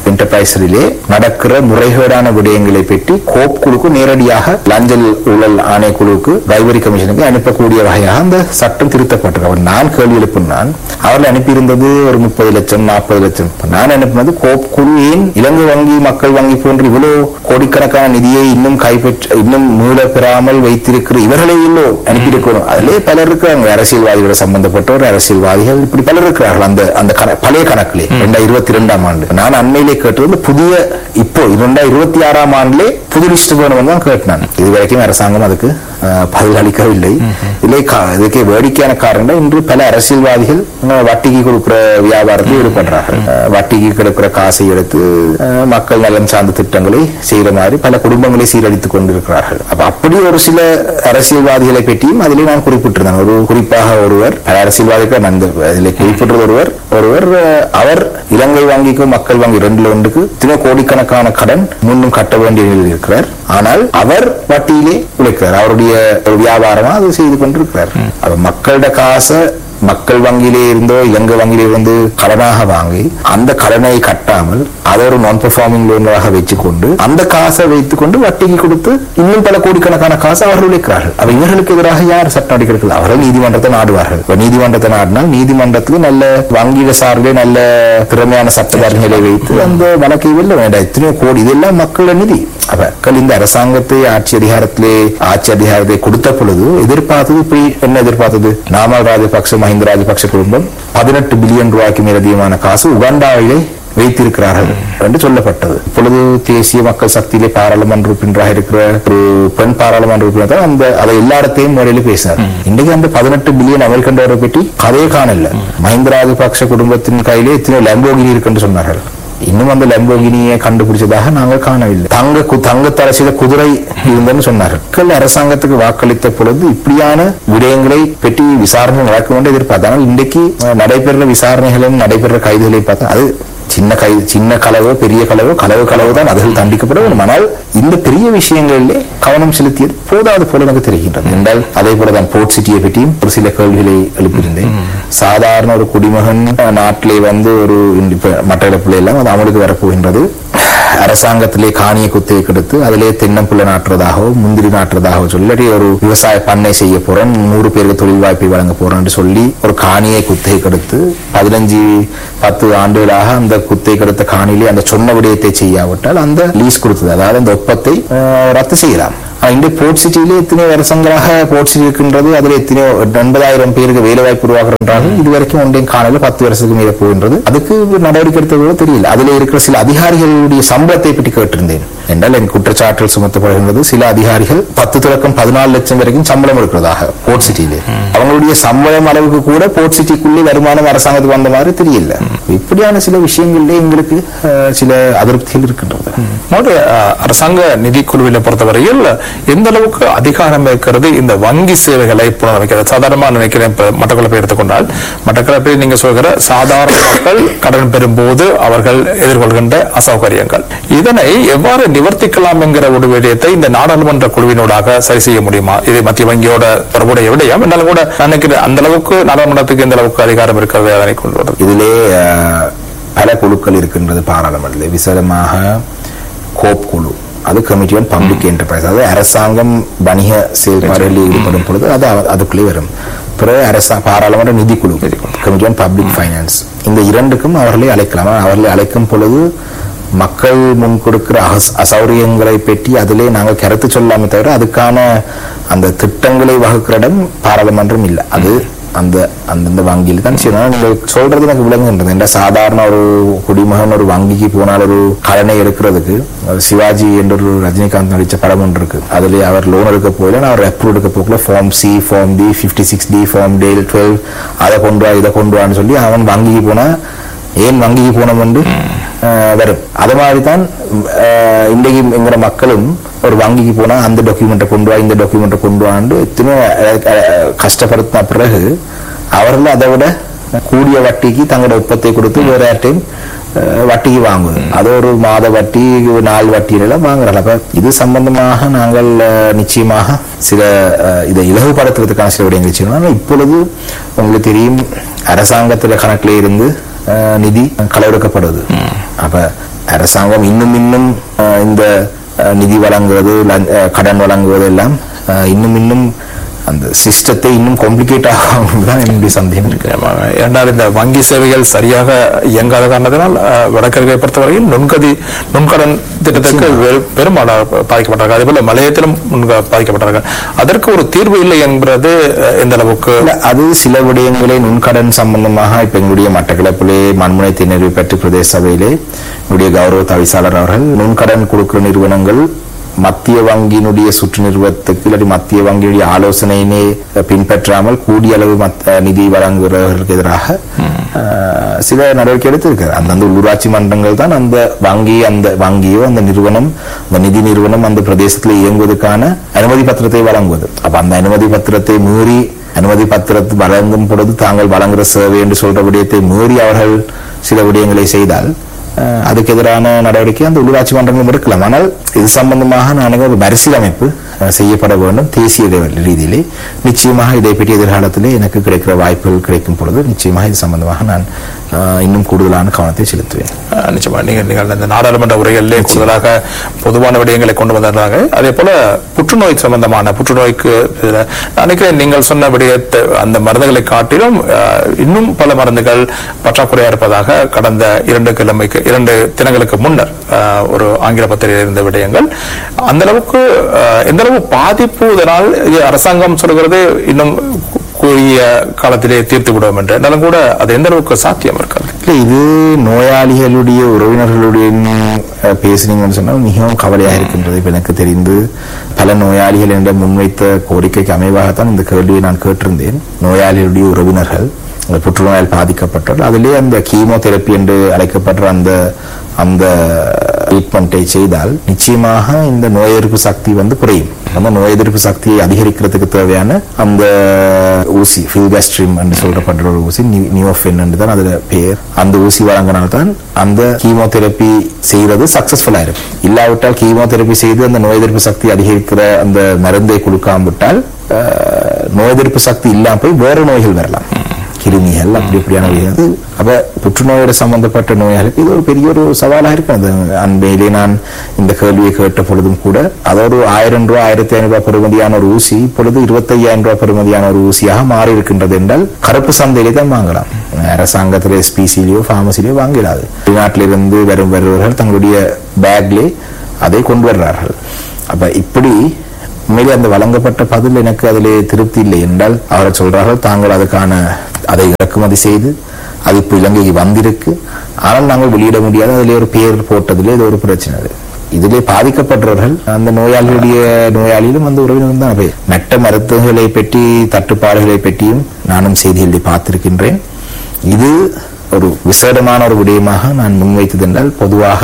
என்டர்பிரைஸிலே நடக்கிற முறைகேடான விடயங்களை பற்றி கோப் குழுக்கு நேரடியாக லஞ்சல் ஊழல் ஆணைக்குழுவுக்கு வைவரி கமிஷனுக்கு அனுப்பக்கூடிய வகையாக அந்த சட்டம் திருத்தப்பட்டிருக்கு அவர் நான் கேள்வி எழுப்பினான் அவர்கள் அனுப்பியிருந்தது ஒரு முப்பது லட்சம் நாற்பது லட்சம் இப்ப நான் அனுப்பினது கோப் குழு ஏன் இலங்கை வங்கி மக்கள் வங்கி போன்று இவ்வளவு கோடிக்கணக்கான நிதியை இன்னும் கைப்பற்ற இன்னும் மீள பெறாமல் வைத்திருக்கிற இவர்களை இல்லோ அனுப்பியிருக்கணும் அதிலே பலர் இருக்கிறாங்க அரசியல்வாதிகளோட சம்பந்தப்பட்டவர் அரசியல்வாதிகள் இப்படி பலர் இருக்கிறார்கள் அந்த அந்த கண- பழைய கணக்கிலே ரெண்டாயிரத்தி இருபத்தி ரெண்டாம் ஆண்டு நான் அண்மையிலே கேட்டது வந்து புதிய இப்போ இரண்டாயிரத்தி இருபத்தி ஆறாம் ஆண்டிலே புது லிஸ்ட் வேணும் தான் கேட்டான் இது வரைக்கும் அரசாங்கம் அதுக்கு அஹ், பதில் அளிக்கவில்லை இல்லை கா- இதுக்கு வேடிக்கையான காரணம் இன்று பல அரசியல்வாதிகள் அஹ், வட்டிக்கு கொடுக்கிற வியாபாரத்தில் ஈடுபடுறார்கள் அஹ், வட்டிக்கு கொடுக்கிற காசை எடுத்து அஹ், மக்கள் நலன் சார்ந்த திட்டங்களை செய்யற மாதிரி பல குடும்பங்களை சீரழித்துக் கொண்டிருக்கிறார்கள் அப்ப அப்படி ஒரு சில அரசியல்வாதிகளை பற்றியும் அதிலே நான் குறிப்பிட்டிருந்தேன் ஒரு குறிப்பாக ஒருவர் பல அரசியல்வாதிகள் நான் இந்த அதிலே குறிப்பிட்டது ஒருவர் ஒருவர் அஹ், அவர் இலங்கை வங்கிக்கும் மக்கள் வங்கி ரெண்டுல ஒன்றுக்கு இத்தனை கோடிக்கணக்கான கடன் முன்னும் கட்ட வேண்டிய நிலையில் இருக்கிறார் ஆனால் அவர் வட்டியிலே உழைக்கிறார் அவருடைய ஒரு வியாபாரமா அது செய்து கொண்டிருக்கிறார் அப்ப மக்களோட காசை மக்கள் வங்கியிலே இருந்தோ இலங்கை வங்கியிலே இருந்து கடனாக வாங்கி அந்த கடனை கட்டாமல் அதை ஒரு நான் பெர்ஃபார்மிங் லோனாக வச்சுக்கொண்டு அந்த காசை வைத்துக்கொண்டு வட்டிக்கு கொடுத்து இன்னும் பல கோடிக்கணக்கான காசை அவர்கள் உழைக்கிறார்கள் அப்ப இவர்களுக்கு எதிராக யார் சட்டம் அடிக்கிறது அவர்கள் நீதிமன்றத்தை நாடுவார்கள் இப்ப நீதிமன்றத்தை நாடினால் நீதிமன்றத்தில் நல்ல வங்கியில சார்பிலே நல்ல திறமையான சட்டத்தரணிகளை வைத்து அந்த வழக்கை வெல்ல வேண்டாம் எத்தனையோ கோடி இதெல்லாம் மக்கள நிதி அப்ப மக்கள் இந்த அரசாங்கத்தை ஆட்சி அதிகாரத்திலே ஆட்சி அதிகாரத்தை கொடுத்த பொழுது எதிர்பார்த்தது இப்படி என்ன எதிர்பார்த்தது நாமல் ராஜபக்ச மஹிந்த ராஜபக்ச குடும்பம் பதினெட்டு பில்லியன் ரூபாய்க்கு மேல் அதிகமான காசு உகாண்டாவிலே வைத்திருக்கிறார்கள் என்று சொல்லப்பட்டது இப்பொழுது தேசிய மக்கள் சக்தியிலே பாராளுமன்ற உறுப்பினராக இருக்கிற ஒரு பெண் பாராளுமன்ற உறுப்பினர் தான் அந்த அதை எல்லா இடத்தையும் மேடையில பேசினார் இன்றைக்கு அந்த பதினெட்டு பில்லியன் அமெரிக்கன் டாலரை பற்றி கதையே காணல மஹிந்த ராஜபக்ச குடும்பத்தின் கையிலே இத்தனை லம்போகினி இருக்குன்னு சொன்னார்கள் இன்னும் அந்த லம்போகினியை கண்டுபிடிச்சதாக நாங்கள் காணவில்லை தங்க கு- தங்க தரசில குதிரை இருந்தன்னு சொன்னார்கள் மக்கள் அரசாங்கத்துக்கு வாக்களித்த பொழுது இப்படியான விடயங்களை பற்றி விசாரணை நடக்க வேண்டும் எதிர்பார்த்து ஆனால் இன்றைக்கு அஹ், நடைபெறுற விசாரணைகளும் நடைபெறுற கைதுகளை பார்த்தா அது சின்ன கை சின்ன களவோ பெரிய களவோ களவு களவு தான் அதுகள் தண்டிக்கப்பட வேண்டும் ஆனால் இந்த பெரிய விஷயங்களிலே கவனம் செலுத்தியது போதாது போல எனக்கு தெரிகின்றது என்றால் அதே போல தான் போர்ட் சிட்டியை பற்றியும் ஒரு சில கேள்விகளை எழுப்பியிருந்தேன் சாதாரண ஒரு குடிமகன் அஹ், நாட்டிலே வந்து ஒரு இப்ப மற்ற இடத்துல எல்லாம் அது அமலுக்கு வரப்போகின்றது அரசாங்கத்திலே காணியை குத்தகை கொடுத்து அதிலே தென்னம்புள்ள நாட்டுறதாகவோ முந்திரி நாட்டுறதாகவோ சொல்லி இல்லாட்டி ஒரு விவசாய பண்ணை செய்ய போறேன் நூறு பேருக்கு தொழில் வாய்ப்பை வழங்க போறேன்னு சொல்லி ஒரு காணியை குத்தகை கொடுத்து பதினஞ்சு பத்து ஆண்டுகளாக அந்த குத்தகை கொடுத்த காணியிலே அந்த சொன்ன விடயத்தை செய்யாவிட்டால் அந்த லீஸ் கொடுத்தது அதாவது அந்த ஒப்பத்தை அஹ், ரத்து செய்யலாம் ஆனா, இன்று போர்ட் சிட்டியிலே எத்தனையோ வருஷங்களாக போர்ட் சிட்டி இருக்கின்றது அதில் எத்தனையோ எண்பதாயிரம் பேருக்கு வேலை வாய்ப்பு உருவாக்குறாங்க இது வரைக்கும் ஒன்றையும் காணல பத்து வருஷத்துக்கு மேல போகின்றது அதுக்கு நடவடிக்கை எடுத்ததோ தெரியல அதுல இருக்கிற சில அதிகாரிகளுடைய சம்பளத்தை பற்றி கேட்டிருந்தேன் என்றால் என் குற்றச்சாட்டுகள் சுமத்தப்படுகின்றது சில அதிகாரிகள் பத்து தொடக்கம் பதினாலு லட்சம் வரைக்கும் சம்பளம் இருக்கிறதாக போர்ட் சிட்டியிலே அவங்களுடைய சம்பளம் அளவுக்கு கூட போர்ட் சிட்டிக்குள்ளே வருமானம் அரசாங்கத்துக்கு வந்த மாதிரி தெரியல இப்படியான சில விஷயங்களிலே எங்களுக்கு அஹ், சில அதிருப்திகள் இருக்கின்றது மோடி அஹ், அரசாங்க நிதிக்குழுவினை பொறுத்தவரையில் எந்த அளவுக்கு அதிகாரம் இருக்கிறது இந்த வங்கி சேவைகளை புனரமைக்கிறது சாதாரணமா நினைக்கிறேன் இப்ப மட்டக்களப்பை எடுத்துக்கொண்டால் மட்டக்களப்பில் நீங்க சொல்கிற சாதாரண மக்கள் கடன் பெறும்போது அவர்கள் எதிர்கொள்கின்ற அசௌகரியங்கள் இதனை எவ்வாறு நிவர்த்திக்கலாம் என்கிற ஒரு விடயத்தை இந்த நாடாளுமன்ற குழுவினூடாக சரி செய்ய முடியுமா இது மத்திய வங்கியோட தொடர்புடைய விடயம் என்றாலும் கூட நான் நினைக்கிறேன் அந்த அளவுக்கு நாடாளுமன்றத்துக்கு எந்த அளவுக்கு அதிகாரம் இருக்கிறது அதனை கொண்டு வருது இதிலே அஹ், பல குழுக்கள் இருக்கின்றது பாராளுமன்றத்தில் விசேடமாக கோப் குழு அது கமிட்டி ஆன் பப்ளிக் என்டர்பிரைஸ் அதாவது அரசாங்கம் வணிக செயல்பாடுகளில் ஈடுபடும் பொழுது அது அவ- அதுக்குள்ளே வரும் பிறகு அரசா பாராளுமன்ற நிதிக்குழு கமிட்டி ஆன் பப்ளிக் ஃபைனான்ஸ் இந்த இரண்டுக்கும் அவர்களை அழைக்கலாம் ஆனால் அவர்களை அழைக்கும் பொழுது மக்கள் முன் கொடுக்கிற அகஸ்- அசௌகரியங்களை பற்றி அதிலே நாங்கள் கருத்து சொல்லாமே தவிர அதுக்கான அந்த திட்டங்களை வகுக்கிற இடம் பாராளுமன்றம் இல்லை அது அந்த அந்தந்த வங்கியில் தான் சரி ஆனா நீங்க சொல்றது எனக்கு விளங்குகின்றது என்ற சாதாரண ஒரு குடிமகன் ஒரு வங்கிக்கு போனால் ஒரு கடனை எடுக்கிறதுக்கு ஒரு சிவாஜி என்ற ஒரு ரஜினிகாந்த் நடிச்ச படம் ஒன்று இருக்கு அதுல அவர் லோன் எடுக்க போயில நான் அவர் அப்ரூவ் எடுக்க போகல form C form D fifty six D form டேல் டுவெல் அதை கொண்டு வா இதை கொண்டு வான்னு சொல்லி அவன் வங்கிக்கு போனா ஏன் வங்கிக்கு போனோம் என்று அஹ், வரும் அது மாதிரி தான் அஹ், இன்றைக்கு எங்கிற மக்களும் ஒரு வங்கிக்கு போனா அந்த டாக்குமெண்ட்டை கொண்டு வா இந்த டாக்குமெண்ட்டை கொண்டு வாண்டு எத்தனையோ அஹ், அஹ், கஷ்டப்படுத்தின பிறகு அவர்கள் அதை விட கூடிய வட்டிக்கு தங்களோட ஒப்பத்தை கொடுத்து வேற யார்ட்டையும் அஹ், வட்டிக்கு வாங்குவது அது ஒரு மாத வட்டி நாள் வட்டியிலாம் வாங்குறாங்க அப்ப இது சம்பந்தமாக நாங்கள் அஹ், நிச்சயமாக சில அஹ், இதை இலகுபடுத்துறதுக்கான சில விடயங்கள் செய்யணும் ஆனால் இப்பொழுது உங்களுக்கு தெரியும் அரசாங்கத்துல கணக்கில் இருந்து அஹ், நிதி களவெடுக்கப்படுது அப்ப அரசாங்கம் இன்னும் இன்னும் அஹ், இந்த அஹ், நிதி வழங்குவது லஞ்ச- அஹ், கடன் வழங்குவது எல்லாம் அஹ், இன்னும் இன்னும் அந்த சிஸ்டத்தை இன்னும் காம்ப்ளிகேட் ஆகும் தான் என்னுடைய சந்தேகம் இருக்கு ஆமாங்க. ஏனால் இந்த வங்கி சேவைகள் சரியாக இயங்காத காரணத்தினால் அஹ், வடகிழக்கை பொறுத்தவரையில் நுண்கதி நுண்கடன் திட்டத்திற்கு வெ- பெரும்பாலாக பாதிக்கப்பட்டார்கள் அதே போல மலையத்திலும் நுண்க- பாதிக்கப்பட்டார்கள் அதற்கு ஒரு தீர்வு இல்லை என்பது அஹ், எந்த அளவுக்கு இல்ல, அது சில விடயங்களை நுண்கடன் சம்பந்தமாக இப்ப எங்களுடைய மட்டக்களப்பிலே மண்முனை திணறி பற்றி பிரதேச சபையிலே எங்களுடைய கௌரவ தவிசாளர் அவர்கள் நுண்கடன் கொடுக்கிற நிறுவனங்கள் மத்திய வங்கியினுடைய சுற்று நிறுவனத்துக்கு இல்லாட்டி மத்திய வங்கியினுடைய ஆலோசனையினை பின்பற்றாமல் கூடிய அளவு மத்த நிதி வழங்குகிறவர்களுக்கு எதிராக அஹ், சில நடவடிக்கை எடுத்திருக்காரு அந்தந்த உள்ளூராட்சி மன்றங்கள் தான் அந்த வங்கி அந்த வங்கியோ அந்த நிறுவனம் அந்த நிதி நிறுவனம் அந்த பிரதேசத்தில் இயங்குவதற்கான அனுமதி பத்திரத்தை வழங்குவது அப்ப அந்த அனுமதி பத்திரத்தை மீறி அனுமதி பத்திரத்தை வழங்கும் பொழுது தாங்கள் வழங்குகிற சேவை என்று சொல்ற விடயத்தை மீறி அவர்கள் சில விடயங்களை செய்தால் அஹ், அதுக்கு எதிரான நடவடிக்கை அந்த உள்ளூராட்சி மன்றங்களும் எடுக்கலாம் ஆனால் இது சம்பந்தமாக நான் ஒரு மறுசீரமைப்பு அஹ், செய்யப்பட வேண்டும் தேசிய level ரீதியிலே நிச்சயமாக இதை பற்றி எதிர்காலத்திலே எனக்கு கிடைக்கிற வாய்ப்புகள் கிடைக்கும் பொழுது நிச்சயமாக இது சம்பந்தமாக நான் அஹ், இன்னும் கூடுதலான கவனத்தை செலுத்துவேன் அஹ், நிச்சயமா நீங்கள் நீங்கள் இந்த நாடாளுமன்ற உரைகளிலே கூடுதலாக பொதுவான விடயங்களை கொண்டு வந்தாங்க அதே போல புற்றுநோய் சம்பந்தமான புற்றுநோய்க்கு இதுல நான் நினைக்கிறேன் நீங்கள் சொன்ன விடயத்தை அந்த மருந்துகளை காட்டிலும் அஹ், இன்னும் பல மருந்துகள் பற்றாக்குறையா இருப்பதாக கடந்த இரண்டு கிழமைக்கு இரண்டு தினங்களுக்கு முன்னர் அஹ், ஒரு ஆங்கில பத்திரிகையில் இருந்த விடயங்கள் அந்த அளவுக்கு அஹ், எந்த அளவு பாதிப்பு இதனால் இது அரசாங்கம் சொல்கிறது இன்னும் கூறிய காலத்திலே தீர்த்து விடுவோம் என்று இருந்தாலும் கூட அது எந்த அளவுக்கு சாத்தியம் இருக்காது இல்ல இது நோயாளிகளுடைய உறவினர்களுடைய அஹ், பேசுனீங்கன்னு சொன்னால் மிகவும் கவலையாக இருக்கின்றது இப்ப எனக்கு தெரிந்து பல நோயாளிகள் என்ற முன்வைத்த கோரிக்கைக்கு அமைவாகத்தான் இந்த கேள்வியை நான் கேட்டிருந்தேன் நோயாளிகளுடைய உறவினர்கள் அந்த புற்றுநோயால் பாதிக்கப்பட்டவர்கள் அதிலே அந்த கீமோதெரப்பி என்று அழைக்கப்படுற அந்த அந்த ட்ரீட்மெண்ட்டை செய்தால் நிச்சயமாக இந்த நோய் எதிர்ப்பு சக்தி வந்து குறையும் அந்த நோய் எதிர்ப்பு சக்தியை அதிகரிக்கிறதுக்கு தேவையான அந்த ஊசி ஃபில்காஸ்ட்ரிம் என்று சொல்லப்படுற ஒரு ஊசி நி- நியோஃபென் என்று தான் அதுல பேர் அந்த ஊசி வழங்கினால்தான் அந்த கீமோதெரப்பி செய்யறது சக்சஸ்ஃபுல்லா இருக்கும் இல்லாவிட்டால் கீமோதெரப்பி செய்து அந்த நோய் எதிர்ப்பு சக்தி அதிகரிக்கிற அந்த மருந்தை கொடுக்காம விட்டால் அஹ், நோய் எதிர்ப்பு சக்தி இல்லாம போய் வேற நோய்கள் வரலாம் கிருமிகள் அப்படி இப்படியான நோய்கள் அது அப்ப புற்றுநோயோட சம்பந்தப்பட்ட நோயாளிக்கு இது ஒரு பெரிய ஒரு சவாலாக இருக்கிறது அண்மையிலே நான் இந்த கேள்வியை கேட்ட பொழுதும் கூட அது ஒரு ஆயிரம் ரூபாய் ஆயிரத்தி ஐநூறு ரூபாய் பெறுமதியான ஒரு ஊசி இப்பொழுது இருபத்தையாயிரம் ரூபாய் பெறுமதியான ஒரு ஊசியாக மாறி இருக்கின்றது என்றால் கருப்பு சந்தையிலே தான் வாங்கலாம் அரசாங்கத்தில் எஸ்பிசிலேயோ ஃபார்மசிலேயோ வாங்கிடாது வெளிநாட்டிலிருந்து வரும் வருபவர்கள் தங்களுடைய பேக்லே அதை கொண்டு வர்றார்கள் அப்ப இப்படி உண்மையிலே அந்த வழங்கப்பட்ட பதில் எனக்கு அதிலே திருப்தி இல்லை என்றால் அவர்கள் சொல்றார்கள் தாங்கள் அதுக்கான அதை இறக்குமதி செய்து அது இப்போ இலங்கைக்கு வந்திருக்கு ஆனால் நாங்கள் வெளியிட முடியாது அதிலே ஒரு பேர் போட்டதிலே இது ஒரு பிரச்சனை அது. இதிலே பாதிக்கப்பட்டவர்கள் அந்த நோயாளிகளுடைய நோயாளியிலும் அந்த உறவினர் தான் அவை மெட்ட மருத்துவங்களை பற்றி தட்டுப்பாடுகளை பற்றியும் நானும் செய்திகளில் பார்த்திருக்கின்றேன் இது ஒரு விசேடமான ஒரு விடயமாக நான் முன்வைத்தது என்றால் பொதுவாக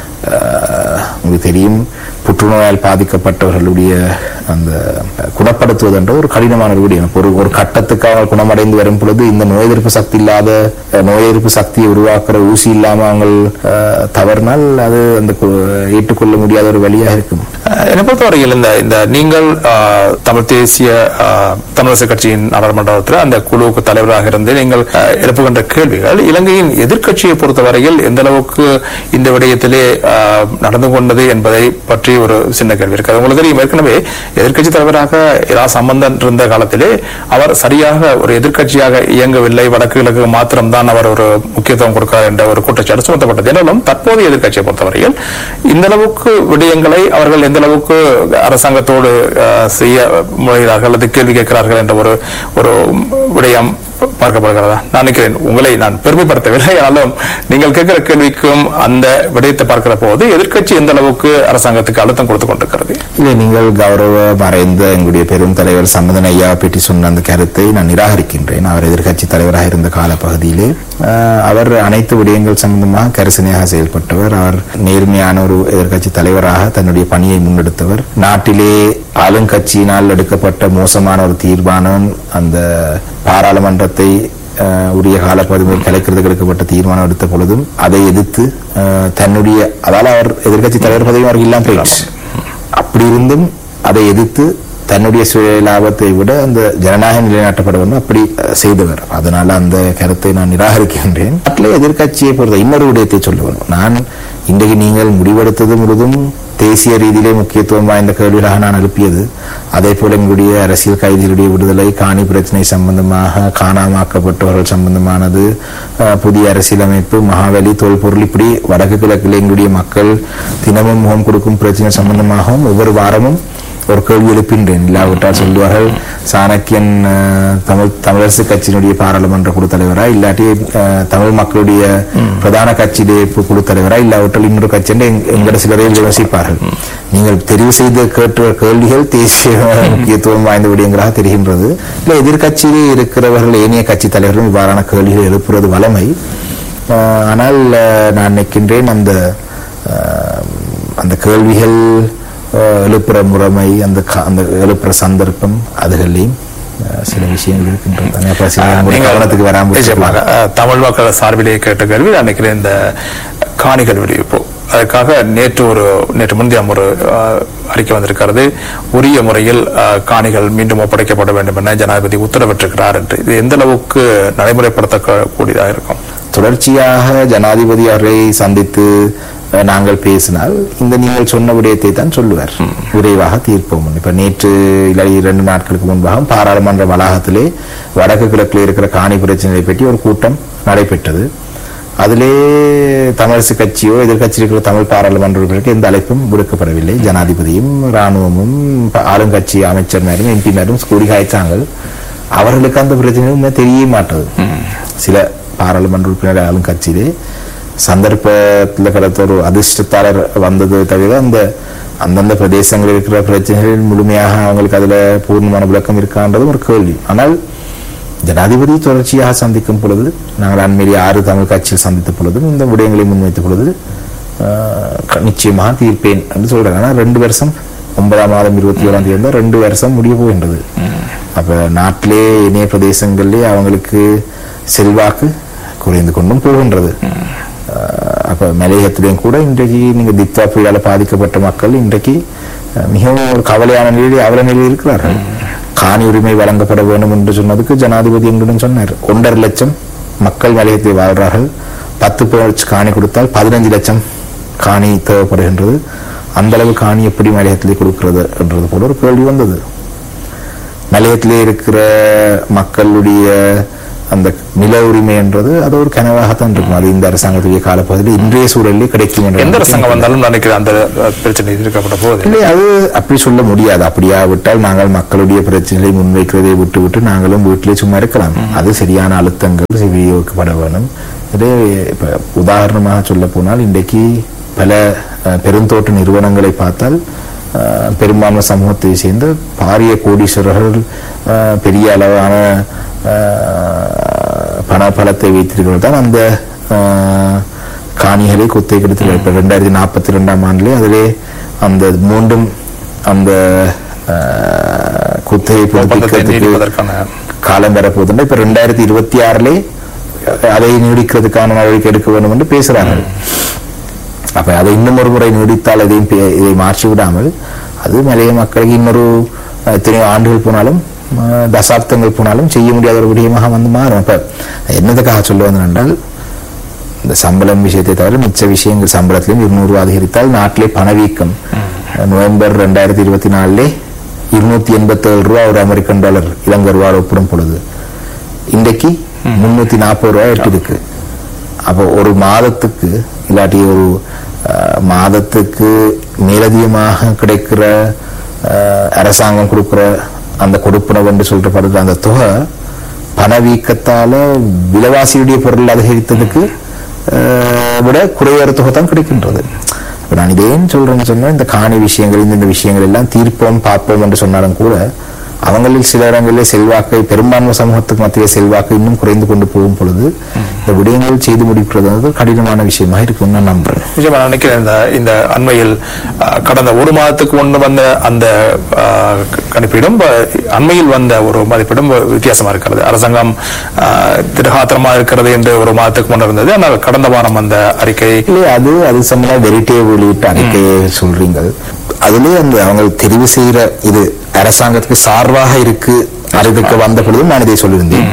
அஹ், உங்களுக்கு தெரியும் புற்றுநோயால் பாதிக்கப்பட்டவர்களுடைய அந்த குணப்படுத்துவது என்ற ஒரு கடினமான ஒரு விடயம் ஒரு ஒரு கட்டத்துக்கு அவங்க குணமடைந்து வரும் பொழுது இந்த நோய் எதிர்ப்பு சக்தி இல்லாத அஹ், நோய் எதிர்ப்பு சக்தியை உருவாக்குற ஊசி இல்லாம அவங்க அஹ், தவறினால் அது அந்த கு- ஏற்றுக்கொள்ள முடியாத ஒரு வழியாக இருக்கும் அஹ் என்னை பொறுத்தவரையில் இந்த இந்த நீங்கள் அஹ், தமிழ் தேசிய அஹ், தமிழரசு கட்சியின் நாடாளுமன்றத்தில் அந்த குழுவுக்கு தலைவராக இருந்து நீங்கள் அஹ், எழுப்புகின்ற கேள்விகள் இலங்கையின் எதிர்க்கட்சியை பொறுத்தவரையில் எந்த அளவுக்கு இந்த விடயத்திலே அஹ், நடந்து கொண்டது என்பதை பற்றி ஒரு சின்ன கேள்வி இருக்கிறது உங்களுக்கு தெரியும் ஏற்கனவே எதிர்க்கட்சி தலைவராக இரா சம்பந்தன் இருந்த காலத்திலே அவர் சரியாக ஒரு எதிர்க்கட்சியாக இயங்கவில்லை வடக்கு கிழக்கு மாத்திரம்தான் அவர் ஒரு முக்கியத்துவம் கொடுக்கிறார் என்ற ஒரு குற்றச்சாட்டு சுமத்தப்பட்டது என்றாலும் தற்போதைய எதிர்க்கட்சியை பொறுத்தவரையில் இந்த அளவுக்கு விடயங்களை அவர்கள் எந்த அளவுக்கு அரசாங்கத்தோடு அஹ், செய்ய முயல்கிறார்கள் அல்லது கேள்வி கேட்கிறார்கள் என்ற ஒரு ஒரு விடயம் பார்க்கப்படுகிறதா நான் நினைக்கிறேன் உங்களை நான் பெருமைப்படுத்தவில்லை ஆனாலும் நீங்கள் கேட்கிற கேள்விக்கும் அந்த விடயத்தை பார்க்கிற போது எதிர்க்கட்சி எந்த அளவுக்கு அரசாங்கத்துக்கு அழுத்தம் கொடுத்து கொண்டிருக்கிறது இல்லை நீங்கள் கௌரவ மறைந்த எங்களுடைய பெரும் தலைவர் சம்மதன் ஐயா பற்றி சொன்ன அந்த கருத்தை நான் நிராகரிக்கின்றேன் அவர் எதிர்க்கட்சி தலைவராக இருந்த காலப்பகுதியிலே ஆஹ், அவர் அனைத்து விடயங்கள் சம்பந்தமாக கரிசனையாக செயல்பட்டவர் அவர் நேர்மையான ஒரு எதிர்க்கட்சி தலைவராக தன்னுடைய பணியை முன்னெடுத்தவர் நாட்டிலே ஆளுங்கட்சியினால் எடுக்கப்பட்ட மோசமான ஒரு தீர்மானம் அந்த பாராளுமன்றத்தை ஆஹ், உரிய காலப்பகுதியில் கலைக்கிறதுக்கு எடுக்கப்பட்ட தீர்மானம் எடுத்த பொழுதும் அதை எதிர்த்து ஆஹ், தன்னுடைய அதால அவர் எதிர்க்கட்சி தலைவர் பதவியும் அவருக்கு இல்லாம போயிடுச்சு அப்படி இருந்தும் அதை எதிர்த்து தன்னுடைய சுய லாபத்தை விட அந்த ஜனநாயகம் நிலைநாட்டப்பட வேண்டும் அப்படி அஹ், செய்தவர் அதனால அந்த கருத்தை நான் நிராகரிக்கின்றேன் நாட்டிலே எதிர்க்கட்சியை பொறுத்த இன்னொரு விடயத்தை சொல்ல வேண்டும் நான் இன்றைக்கு நீங்கள் முடிவெடுத்தது முழுதும் தேசிய ரீதியிலே முக்கியத்துவம் வாய்ந்த கேள்விகளாக நான் எழுப்பியது அதே போல எங்களுடைய அரசியல் கைதிகளுடைய விடுதலை காணி பிரச்சனை சம்பந்தமாக காணாமாக்கப்பட்டவர்கள் சம்பந்தமானது அஹ், புதிய அரசியலமைப்பு மகாவலி தொல்பொருள் இப்படி வடக்கு கிழக்கில் எங்களுடைய மக்கள் தினமும் முகம் கொடுக்கும் பிரச்சனை சம்பந்தமாகவும் ஒவ்வொரு வாரமும் ஒரு கேள்வி எழுப்பின்றேன் இல்லாவிட்டால் சொல்லுவார்கள் சாணக்கியன் அஹ், தமிழ் தமிழரசு கட்சியினுடைய பாராளுமன்ற குழு தலைவரா இல்லாட்டி அஹ், தமிழ் மக்களுடைய பிரதான கட்சியிலே கு- குழு தலைவரா இல்லாவிட்டால் இன்னொரு கட்சி என்று எங்க- எங்கட சிலரை விமர்சிப்பார்கள் நீங்கள் தெரிவு செய்த கேட்ட கேள்விகள் தேசிய முக்கியத்துவம் வாய்ந்த விடயங்களாக தெரிகின்றது இல்லை எதிர்கட்சியிலே இருக்கிறவர்கள் ஏனைய கட்சி தலைவர்களும் இவ்வாறான கேள்விகள் எழுப்புறது வளமை அஹ், ஆனால் அஹ், நான் நினைக்கின்றேன் அந்த அஹ், அந்த கேள்விகள் அஹ், எழுப்புற முறைமை அந்த க- அந்த எழுப்புற சந்தர்ப்பம் அதுகளையும் அஹ், சில விஷயங்கள் இருக்கின்றன தானே? அப்ப சில உங்களுடைய நீங்கள் கவனத்துக்கு வராமல் நிச்சயமாக அஹ், தமிழ் மக்கள் சார்பிலே கேட்ட கேள்வி நான் நினைக்கிறேன் இந்த காணிகள் விடுவிப்பு அதற்காக நேற்று ஒரு நேற்று முன்தினம் ஒரு அஹ், அறிக்கை வந்திருக்கிறது உரிய முறையில் அஹ், காணிகள் மீண்டும் ஒப்படைக்கப்பட வேண்டும் என ஜனாதிபதி உத்தரவிட்டிருக்கிறார் என்று இது எந்த அளவுக்கு நடைமுறைப்படுத்தக்கூடியதாக இருக்கும் தொடர்ச்சியாக ஜனாதிபதி அவரை சந்தித்து அஹ், நாங்கள் பேசினால் இந்த நீங்கள் சொன்ன விடயத்தை தான் சொல்லுவார் விரைவாக தீர்ப்போம் இப்ப நேற்று இல்லை இரண்டு நாட்களுக்கு முன்பாக பாராளுமன்ற வளாகத்திலே வடக்கு கிழக்கில் இருக்கிற காணி பிரச்சனையை பற்றி ஒரு கூட்டம் நடைபெற்றது அதிலே தமிழரசு கட்சியோ எதிர்க்கட்சி இருக்கிற தமிழ் பாராளுமன்ற உறுப்பினருக்கு எந்த அழைப்பும் விடுக்கப்படவில்லை ஜனாதிபதியும் ராணுவமும் ப- ஆளுங்கட்சி அமைச்சர்மாரும் எம்பிமாரும் கூடி காய்ச்சாங்க அவர்களுக்கு அந்த பிரச்சனை உண்மை தெரிய மாட்டது சில பாராளுமன்ற உறுப்பினர் ஆளுங்கட்சியிலே சந்தர்ப்பத்தில் கிடைத்த ஒரு அதிர்ஷ்டத்தாளர் வந்தது தவிர அந்த அந்தந்த பிரதேசங்களில் இருக்கிற பிரச்சனைகள் முழுமையாக அவங்களுக்கு அதுல பூர்ணமான விளக்கம் இருக்கான்றது ஒரு கேள்வி ஆனால் ஜனாதிபதி தொடர்ச்சியாக சந்திக்கும் பொழுது நாங்கள் அண்மையிலே ஆறு தமிழ் கட்சியில் சந்தித்த பொழுதும் இந்த விடயங்களை முன்வைத்த பொழுது ஆஹ், க- நிச்சயமாக தீர்ப்பேன் என்று சொல்றாங்க ஆனால் ரெண்டு வருஷம் ஒன்பதாம் மாதம் இருபத்தி ஏழாம் தேதி வந்தா ரெண்டு வருஷம் முடிய போகின்றது அப்ப நாட்டிலே இணைய பிரதேசங்களிலே அவங்களுக்கு செல்வாக்கு குறைந்து கொண்டும் போகின்றது ஆஹ், அப்ப மலையகத்திலையும் கூட இன்றைக்கு நீங்க தித்வா புயலால் பாதிக்கப்பட்ட மக்கள் இன்றைக்கு அஹ், மிகவும் ஒரு கவலையான நிலையில் அவல நிலையில் இருக்கிறார்கள் காணி உரிமை வழங்கப்பட வேண்டும் என்று சொன்னதுக்கு ஜனாதிபதி எங்களிடம் சொன்னார் ஒன்றரை லட்சம் மக்கள் மலையத்தில் வாழ்றார்கள் பத்து பேர் காணி கொடுத்தால் பதினஞ்சு லட்சம் காணி தேவைப்படுகின்றது அந்த அளவு காணி எப்படி மலையத்திலே கொடுக்கிறது என்றது போல ஒரு கேள்வி வந்தது மலையத்திலே இருக்கிற மக்களுடைய அந்த நில உரிமை என்றது அது ஒரு கனவாகத்தான் இருக்கும் அது இந்த அரசாங்கத்துடைய காலப்பகுதியில் இன்றைய சூழலிலே கிடைக்கும் என்ற எந்த அரசாங்கம் வந்தாலும் நினைக்கிறேன் அந்த அஹ், பிரச்சனை தீர்க்கப்பட போகுது இல்லை அது அப்படி சொல்ல முடியாது அப்படியா விட்டால் நாங்கள் மக்களுடைய பிரச்சனைகளை முன்வைக்கிறதை விட்டு விட்டு நாங்களும் வீட்டிலே சும்மா இருக்கலாம் அது சரியான அழுத்தங்கள் விநியோகிக்கப்பட வேணும் இதே இப்ப உதாரணமாக சொல்ல போனால் இன்றைக்கு பல அஹ், பெருந்தோட்ட நிறுவனங்களை பார்த்தால் அஹ், பெரும்பான்மை சமூகத்தை சேர்ந்த பாரிய கோடீஸ்வரர்கள் அஹ், பெரிய அளவான அஹ், பண பலத்தை வைத்திருக்கிறது தான் அந்த அஹ், காணிகளை குத்தை கெடுத்து இப்ப ரெண்டாயிரத்தி நாற்பத்தி ரெண்டாம் ஆண்டிலே அதிலே அந்த மீண்டும் அந்த அஹ், குத்தகை ஒப்பந்தத்தை புதுப்பிக்கிறதுக்கு நீடிப்பதற்கான காலம் வரப்போகுதுன்னா இப்ப ரெண்டாயிரத்தி இருபத்தி ஆறுலே அதை நீடிக்கிறதுக்கான நடவடிக்கை எடுக்க வேண்டும் என்று பேசுறார்கள் அப்ப அதை இன்னும் ஒரு முறை நீடித்தால் இதையும் பே- இதை மாற்றி விடாமல் அது மலைய மக்களுக்கு இன்னொரு அஹ், எத்தனையோ ஆண்டுகள் போனாலும் அஹ், தசாப்தங்கள் போனாலும் செய்ய முடியாத ஒரு விடயமாக வந்து மாறும் அப்ப என்னதுக்காக சொல்ல வந்தேன் என்றால் இந்த சம்பளம் விஷயத்தை தவிர மிச்ச விஷயங்கள் சம்பளத்திலும் இருநூறு அதிகரித்தால் நாட்டிலே பணவீக்கம் நவம்பர் ரெண்டாயிரத்தி இருபத்தி நாலுலே இருநூத்தி எண்பத்தி ஏழு ரூபா ஒரு அமெரிக்கன் டாலர் இலங்கை ரூபாய் ஒப்பிடும் பொழுது இன்றைக்கு முன்னூத்தி நாற்பது ரூபாய் எட்டிருக்கு அப்போ ஒரு மாதத்துக்கு இல்லாட்டி ஒரு அஹ், மாதத்துக்கு மேலதிகமாக கிடைக்கிற அஹ், அரசாங்கம் கொடுக்கிற அந்த கொடுப்பனவு என்று சொல்றப்படுற அந்த தொகை பணவீக்கத்தால விலைவாசியுடைய பொருள் அதிகரித்ததுக்கு அஹ், விட குறைவான தொகை தான் கிடைக்கின்றது இப்ப நான் இதே சொல்றேன்னு சொன்னா இந்த காணி விஷயங்கள் இந்த இந்த விஷயங்கள் எல்லாம் தீர்ப்போம் பார்ப்போம் என்று சொன்னாலும் கூட அவங்களில் சில இடங்களிலே செல்வாக்கை பெரும்பான்மை சமூகத்துக்கு மத்திய செல்வாக்கு இன்னும் குறைந்து கொண்டு போகும் பொழுது இந்த விடயங்கள் செய்து முடிக்கிறது வந்து கடினமான விஷயமாக இருக்கும் நான் நம்புறேன் நிச்சயமா நான் நினைக்கிறேன் இந்த இந்த அண்மையில் அஹ், கடந்த ஒரு மாதத்துக்கு முன்பு வந்த அந்த அஹ், க- கணிப்பீடும் அஹ், அண்மையில் வந்த ஒரு மதிப்பீடும் வித்தியாசமா இருக்கிறது அரசாங்கம் அஹ், திடகாத்திரமா இருக்கிறது என்று ஒரு மாதத்துக்கு முன்னர் இருந்தது ஆனால் கடந்த வாரம் அந்த அறிக்கை இல்லையே அது அது சம்பந்தம் வெரைட்டியை வெளியிட்டு அறிக்கையை சொல்றீங்க அதுலயே அந்த அவங்க தெரிவு செய்யற இது அரசாங்கத்துக்கு சார்பாக இருக்கு அறிவிக்க வந்த பொழுதும் நான் இதை சொல்லியிருந்தேன்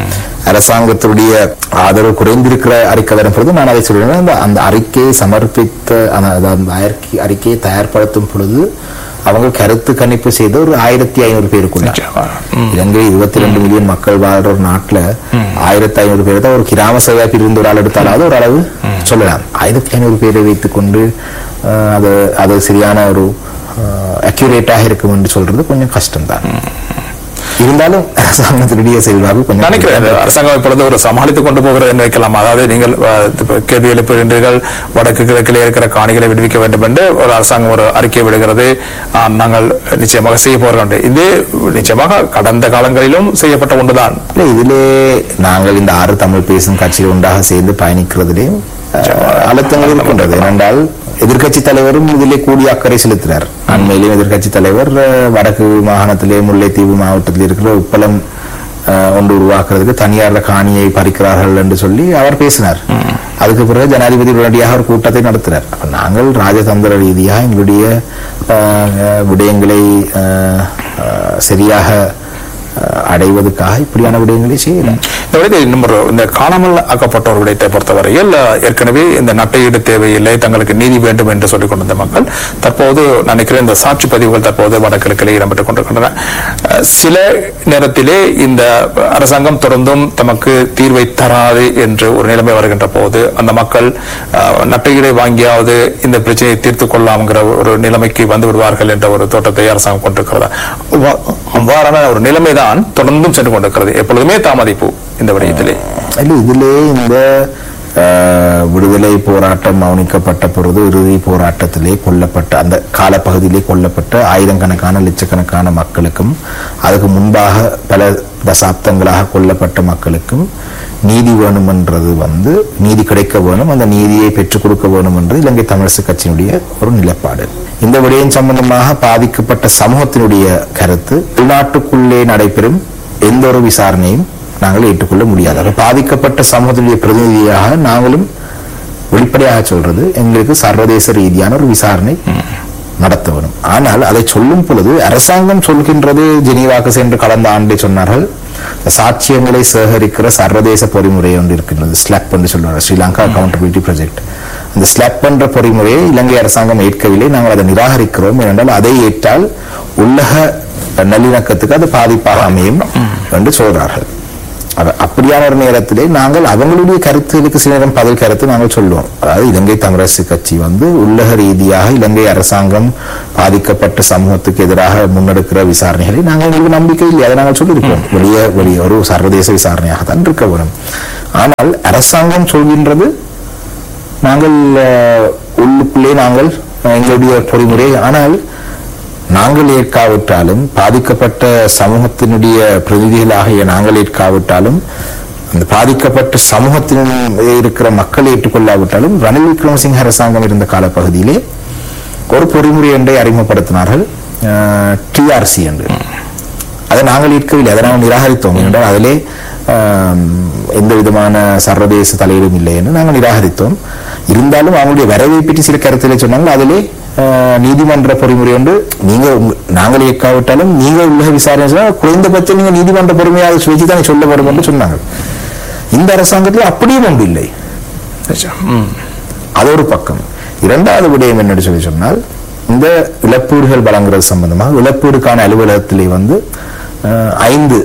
அரசாங்கத்துடைய ஆதரவு குறைந்திருக்கிற அறிக்கை வரும் பொழுது நான் அதை சொல்றேன் அந்த அந்த அறிக்கையை சமர்ப்பித்த அந்த அந்த- அந்த அறிக்கை- அறிக்கையை தயார்படுத்தும் பொழுது அவங்க கருத்து கணிப்பு செய்த ஒரு ஆயிரத்தி ஐநூறு பேருக்குள்ள நிச்சயமா. இலங்கை இருபத்தி ரெண்டு மில்லியன் மக்கள் வாழ்ற ஒரு நாட்டுல ஆயிரத்தி ஐநூறு பேர் தான் ஒரு கிராம சேவை பிரிந்து ஒரு ஆள் எடுத்தாலாவது ஒரு அளவு சொல்லலாம் ஆயிரத்தி ஐநூறு பேரை வைத்துக்கொண்டு அஹ், அது அது சரியான ஒரு அக்யூரேட்டாக இருக்கும் என்று சொல்றது கொஞ்சம் கஷ்டம்தான் இருந்தாலும் அரசாங்கத்தினுடைய செல்வாக்கு கொஞ்சம் நினைக்கிறேன் இந்த அரசாங்கம் இப்பொழுது ஒரு சமாளித்துக் கொண்டு போகிறது என்று வைக்கலாம் அதாவது நீங்கள் அஹ், இப்ப கேள்வி எழுப்புகின்றீர்கள் வடக்கு கிழக்கிலே இருக்கிற காணிகளை விடுவிக்க வேண்டும் என்று ஒரு அரசாங்கம் ஒரு அறிக்கை விடுகிறது ஆஹ், நாங்கள் நிச்சயமாக செய்ய போகிறோம் என்று. இது நிச்சயமாக கடந்த காலங்களிலும் செய்யப்பட்ட ஒன்றுதான் இல்ல, இதிலே நாங்கள் இந்த ஆறு தமிழ் பேசும் கட்சிகள் ஒன்றாக சேர்ந்து பயணிக்கிறதிலே அஹ், அழுத்தங்கள் இருக்கின்றது ஏனென்றால் எதிர்க்கட்சி தலைவரும் இதிலே கூடிய அக்கறை செலுத்துகிறார் அண்மையிலும் எதிர்க்கட்சி தலைவர் அஹ், வடக்கு மாகாணத்திலே முல்லைத்தீவு மாவட்டத்தில் இருக்கிற உப்பளம் அஹ், ஒன்று உருவாக்குறதுக்கு தனியார் காணியை பறிக்கிறார்கள் என்று சொல்லி அவர் பேசினார் அதுக்கு பிறகு ஜனாதிபதி உடனடியாக ஒரு கூட்டத்தை நடத்தினார் அப்ப நாங்கள் ராஜதந்திர ரீதியாக எங்களுடைய அஹ், அஹ், விடயங்களை அஹ், அஹ், சரியாக அஹ், அடைவதற்காக இப்படியான விடயங்களை செய்யலாம் இந்த விடயத்தை இன்னும் ஒரு இந்த காணாமல் ஆக்கப்பட்டோர் விடயத்தை பொறுத்தவரையில் அஹ், ஏற்கனவே இந்த நட்டையீடு தேவையில்லை தங்களுக்கு நீதி வேண்டும் என்று சொல்லிக் கொண்டிருந்த மக்கள் தற்போது நான் நினைக்கிறேன் இந்த சாட்சி பதிவுகள் தற்போது வடகிழக்கிலே இடம்பெற்றுக் கொண்டிருக்கின்றன அஹ், சில நேரத்திலே இந்த அரசாங்கம் தொடர்ந்தும் தமக்கு தீர்வை தராது என்று ஒரு நிலைமை வருகின்ற போது அந்த மக்கள் அஹ், நட்டையீடை வாங்கியாவது இந்த பிரச்சனையை தீர்த்துக் கொள்ளாம்ங்கிற ஒரு நிலைமைக்கு வந்து விடுவார்கள் என்ற ஒரு தோட்டத்தை அரசாங்கம் கொண்டிருக்கிறதா அவ்வா- அவ்வாறான ஒரு நிலைமைதான் தொடர்ந்தும் சென்று கொண்டிருக்கிறது எப்பொழுதுமே தாமதிப்பு இந்த விடயத்திலே இல்ல இதிலே இந்த அஹ், விடுதலை போராட்டம் மௌனிக்கப்பட்ட பொழுது இறுதி போராட்டத்திலே கொல்லப்பட்ட அந்த காலப்பகுதியிலே கொல்லப்பட்ட ஆயிரக்கணக்கான லட்சக்கணக்கான மக்களுக்கும் அதுக்கு முன்பாக பல தசாப்தங்களாக கொல்லப்பட்ட மக்களுக்கும் நீதி வேணுமென்றது வந்து நீதி கிடைக்க வேணும் அந்த நீதியை பெற்றுக் கொடுக்க வேணும் என்று இலங்கை தமிழரசு கட்சியினுடைய ஒரு நிலைப்பாடு இந்த விடயம் சம்பந்தமாக பாதிக்கப்பட்ட சமூகத்தினுடைய கருத்து உள்நாட்டுக்குள்ளே நடைபெறும் எந்த ஒரு விசாரணையும் நாங்கள் ஏற்றுக்கொள்ள முடியாது அப்ப பாதிக்கப்பட்ட சமூகத்தினுடைய பிரதிநிதியாக நாங்களும் வெளிப்படையாக சொல்றது எங்களுக்கு சர்வதேச ரீதியான ஒரு விசாரணை நடத்த வேணும் ஆனால் அதை சொல்லும் பொழுது அரசாங்கம் சொல்கின்றது ஜெனீவாக்கு சென்று கடந்த ஆண்டே சொன்னார்கள் சாட்சியங்களை சேகரிக்கிற சர்வதேச பொறிமுறை ஒன்று இருக்கின்றது ஸ்லாப் என்று சொல்றாங்க ஸ்ரீலங்கா அக்கௌண்டபிலிட்டி ப்ராஜெக்ட் அந்த ஸ்லாப் என்ற பொறிமுறையை இலங்கை அரசாங்கம் ஏற்கவில்லை நாங்கள் அதை நிராகரிக்கிறோம் ஏனென்றால் அதை ஏற்றால் உள்ளக நல்லிணக்கத்துக்கு அது பாதிப்பாக அமையும் என்று சொல்றார்கள் அவ- அப்படியான ஒரு நேரத்திலே நாங்கள் அவங்களுடைய கருத்துகளுக்கு சில நேரம் பதில் கருத்து நாங்கள் சொல்லுவோம் அதாவது இலங்கை தமிழரசு கட்சி வந்து உள்ளக ரீதியாக இலங்கை அரசாங்கம் பாதிக்கப்பட்ட சமூகத்துக்கு எதிராக முன்னெடுக்கிற விசாரணைகளை நாங்கள் எங்களுக்கு நம்பிக்கை இல்லை அதை நாங்கள் சொல்லியிருக்கோம் வெளியே வெளியே ஒரு சர்வதேச விசாரணையாக தான் இருக்க வேணும் ஆனால் அரசாங்கம் சொல்கின்றது நாங்கள் அஹ், உள்ளுக்குள்ளே நாங்கள் அஹ், எங்களுடைய பொறிமுறை ஆனால் நாங்கள் ஏற்காவிட்டாலும் பாதிக்கப்பட்ட சமூகத்தினுடைய பிரதிநிதிகளாகிய நாங்கள் ஏற்காவிட்டாலும் அந்த பாதிக்கப்பட்ட சமூகத்தின் இருக்கிற மக்கள் ஏற்றுக்கொள்ளாவிட்டாலும் ரணில் விக்ரமசிங்க அரசாங்கம் இருந்த காலப்பகுதியிலே ஒரு பொறிமுறை ஒன்றை அறிமுகப்படுத்தினார்கள் டிஆர்சி என்று அதை நாங்கள் ஏற்கவில்லை அதை நாங்கள் நிராகரித்தோம் என்றால் அதிலே ஆம், எந்த விதமான சர்வதேச தலையீடும் இல்லை என்று நாங்கள் நிராகரித்தோம் இருந்தாலும் அவங்களுடைய வரவை பற்றி சில கருத்துக்களை சொன்னாங்க அதிலே ஆ, நீதிமன்ற பொறிமுறை ஒன்று நீங்க உங்க- நாங்கள் இயக்காவிட்டாலும் நீங்க உள்ள விசாரணை சொன்னா குறைந்தபட்சம் நீங்க நீதிமன்ற பொறுமையாக சுவைச்சு தான் சொல்ல வரும் என்று சொன்னாங்க இந்த அரசாங்கத்தில் அப்படியும் ஒன்று இல்லை ம். அது ஒரு பக்கம் இரண்டாவது விடயம் என்னன்னு சொல்லி சொன்னால் இந்த இழப்பீடுகள் வழங்குறது சம்பந்தமாக இழப்பீடுக்கான அலுவலகத்திலே வந்து அஹ், ஐந்து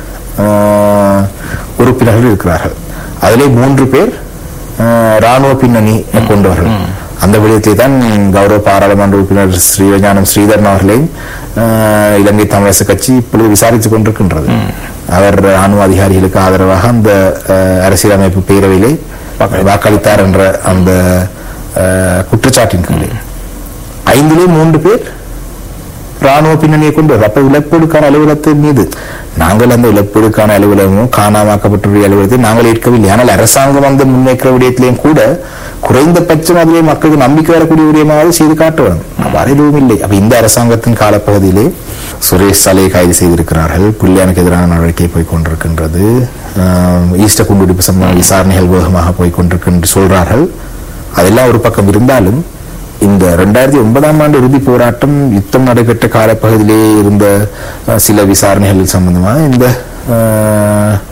அஹ், உறுப்பினர்கள் இருக்கிறார்கள் அதிலே மூன்று பேர் அஹ், ராணுவ பின்னணி கொண்டவர்கள் அந்த விடயத்தை தான் கௌரவ பாராளுமன்ற உறுப்பினர் ஸ்ரீரஞானம் ஸ்ரீதரன் அவர்களையும் அஹ், இலங்கை தமிழரசு கட்சி இப்பொழுது விசாரித்துக் கொண்டிருக்கின்றது அவர் ராணுவ அதிகாரிகளுக்கு ஆதரவாக அந்த அஹ், அரசியலமைப்பு பேரவையிலே வாக்களித்தார் என்ற அந்த அஹ், குற்றச்சாட்டின் கீழ் ஐந்திலே மூன்று பேர் ராணுவ பின்னணியை கொண்டு வரும். அப்ப இழப்பீடுக்கான அலுவலகத்தின் மீது நாங்கள் அந்த இழப்பீடுக்கான அலுவலகமும் காணாமாக்கப்பட்டுள்ள அலுவலகத்தை நாங்கள் ஏற்கவில்லை ஆனால் அரசாங்கம் வந்து முன்வைக்கிற விடயத்திலையும் கூட குறைந்தபட்சம் அதிலே மக்களுக்கு நம்பிக்கை வரக்கூடிய விடயமாவது செய்து காட்ட வேண்டும் அவ்வாறு எதுவும் இல்லை அப்ப இந்த அரசாங்கத்தின் காலப்பகுதியிலே சுரேஷ் சாலையை கைது செய்திருக்கிறார்கள் புள்ளியானுக்கு எதிரான நடவடிக்கை போய் கொண்டிருக்கின்றது ஆஹ், ஈஸ்டர் குண்டுவெடிப்பு சம்பந்த விசாரணைகள் வேகமாக போய் கொண்டிருக்கின்ற சொல்றார்கள் அதெல்லாம் ஒரு பக்கம் இருந்தாலும் இந்த ரெண்டாயிரத்தி ஒன்பதாம் ஆண்டு இறுதி போராட்டம் யுத்தம் நடைபெற்ற காலப்பகுதியிலே இருந்த அஹ், சில விசாரணைகள் சம்பந்தமாக இந்த அஹ்,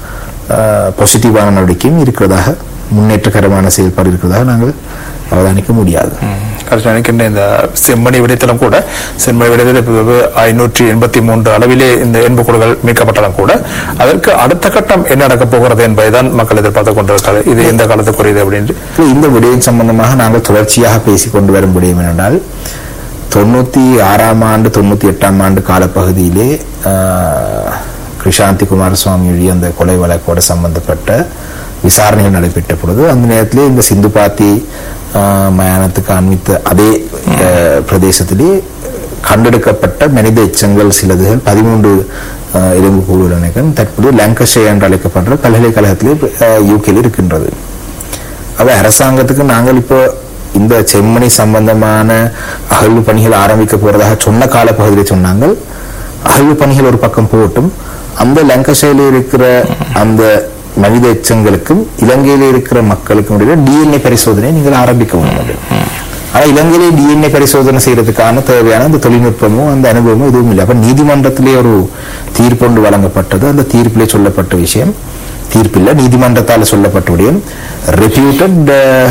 பாசிட்டிவான நடவடிக்கையும் இருக்கிறதாக முன்னேற்றகரமான செயல்பாடு இருக்கிறதாக நாங்கள் அவதானிக்க முடியாது கடைசி நினைக்கின்ற இந்த செம்மணி விடயத்திலும் கூட செம்மணி விடயத்தில் ஐநூற்றி எண்பத்தி மூன்று அளவிலே இந்த எண்புக்கூடுகள் மீட்கப்பட்டாலும் கூட அதற்கு அடுத்த கட்டம் என்ன நடக்கப் போகிறது என்பதைதான் மக்கள் எதிர்பார்த்துக் கொண்டிருக்கிறது இது எந்த காலத்துக்குரியது அப்படின்னு இப்போ இந்த விடயம் சம்பந்தமாக நாங்கள் தொடர்ச்சியாக பேசிக் கொண்டு வரும் விடயம் என்னென்றால் தொண்ணூத்தி ஆறாம் ஆண்டு தொண்ணூத்தி எட்டாம் ஆண்டு காலப்பகுதியிலே ஆஹ், கிருஷாந்தி குமாரசுவாமியுடைய அந்த கொலை வழக்கோடு சம்பந்தப்பட்ட விசாரணைகள் நடைபெற்ற பொழுது அந்த நேரத்திலே இந்த சிந்து பாத்தி ஆஹ், மயானத்துக்கு அண்மித்த அதே ஆஹ், பிரதேசத்திலே கண்டெடுக்கப்பட்ட மனித எச்சங்கள் சிலதுகள் பதிமூன்று எலும்பு கூடுதல் தற்போது லங்கஷே என்று அழைக்கப்படுற பல்கலைக்கழகத்திலே யூகேல இருக்கின்றது அவ அரசாங்கத்துக்கு நாங்கள் இப்போ இந்த செம்மணி சம்பந்தமான அகழ்வு பணிகள் ஆரம்பிக்க போறதாக சொன்ன காலப்பகுதியில் சொன்னாங்க அகழ்வு பணிகள் ஒரு பக்கம் போட்டும் அந்த லங்கஷையில் இருக்கிற அந்த மனித எச்சங்களுக்கும் இலங்கையில இருக்கிற மக்களுக்கும் இடையில டிஎன்ஏ பரிசோதனை நீங்கள் ஆரம்பிக்க வேண்டும் ஆனா இலங்கையிலே டிஎன்ஏ பரிசோதனை செய்யறதுக்கான தேவையான அந்த தொழில்நுட்பமும் அந்த அனுபவமும் எதுவும் இல்லை அப்ப நீதிமன்றத்திலே ஒரு தீர்ப்பு ஒன்று வழங்கப்பட்டது அந்த தீர்ப்பிலே சொல்லப்பட்ட விஷயம் தீர்ப்பில்லை நீதிமன்றத்தால் சொல்லப்பட்ட விடயம் ரெப்யூட்டட்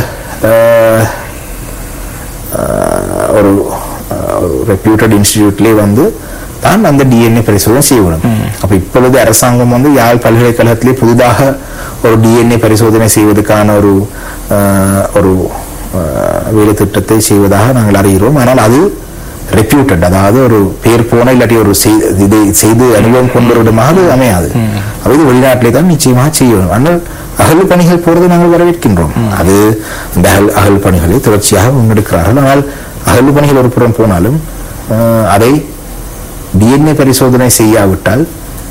ஒரு ரெப்யூட்டட் இன்ஸ்டிடியூட்லேயே வந்து தான் அந்த டிஎன்ஏ பரிசோதனை செய்யணும் அப்ப இப்பொழுது அரசாங்கம் வந்து யாழ் பல்கலைக்கழகத்திலே புதிதாக ஒரு டிஎன்ஏ பரிசோதனை செய்வதற்கான ஒரு ஆஹ், ஒரு ஆஹ், வேலை திட்டத்தை செய்வதாக நாங்கள் அறிகிறோம் ஆனால் அது ரெப்யூட்டட் அதாவது ஒரு பேர் போன இல்லாட்டி ஒரு செய்- இதை செய்து அனுபவம் கொண்டவரிடமாக அது அமையாது அப்ப இது வெளிநாட்டிலே தான் நிச்சயமாக செய்யணும் ஆனால் அகல் பணிகள் போறது நாங்கள் வரவேற்கின்றோம் அது அந்த அகல் அகல் பணிகளை தொடர்ச்சியாக முன்னெடுக்கிறார்கள் ஆனால் அகல் பணிகள் ஒரு புறம் போனாலும் ஆஹ், அதை டிஎன்ஏ பரிசோதனை செய்யாவிட்டால்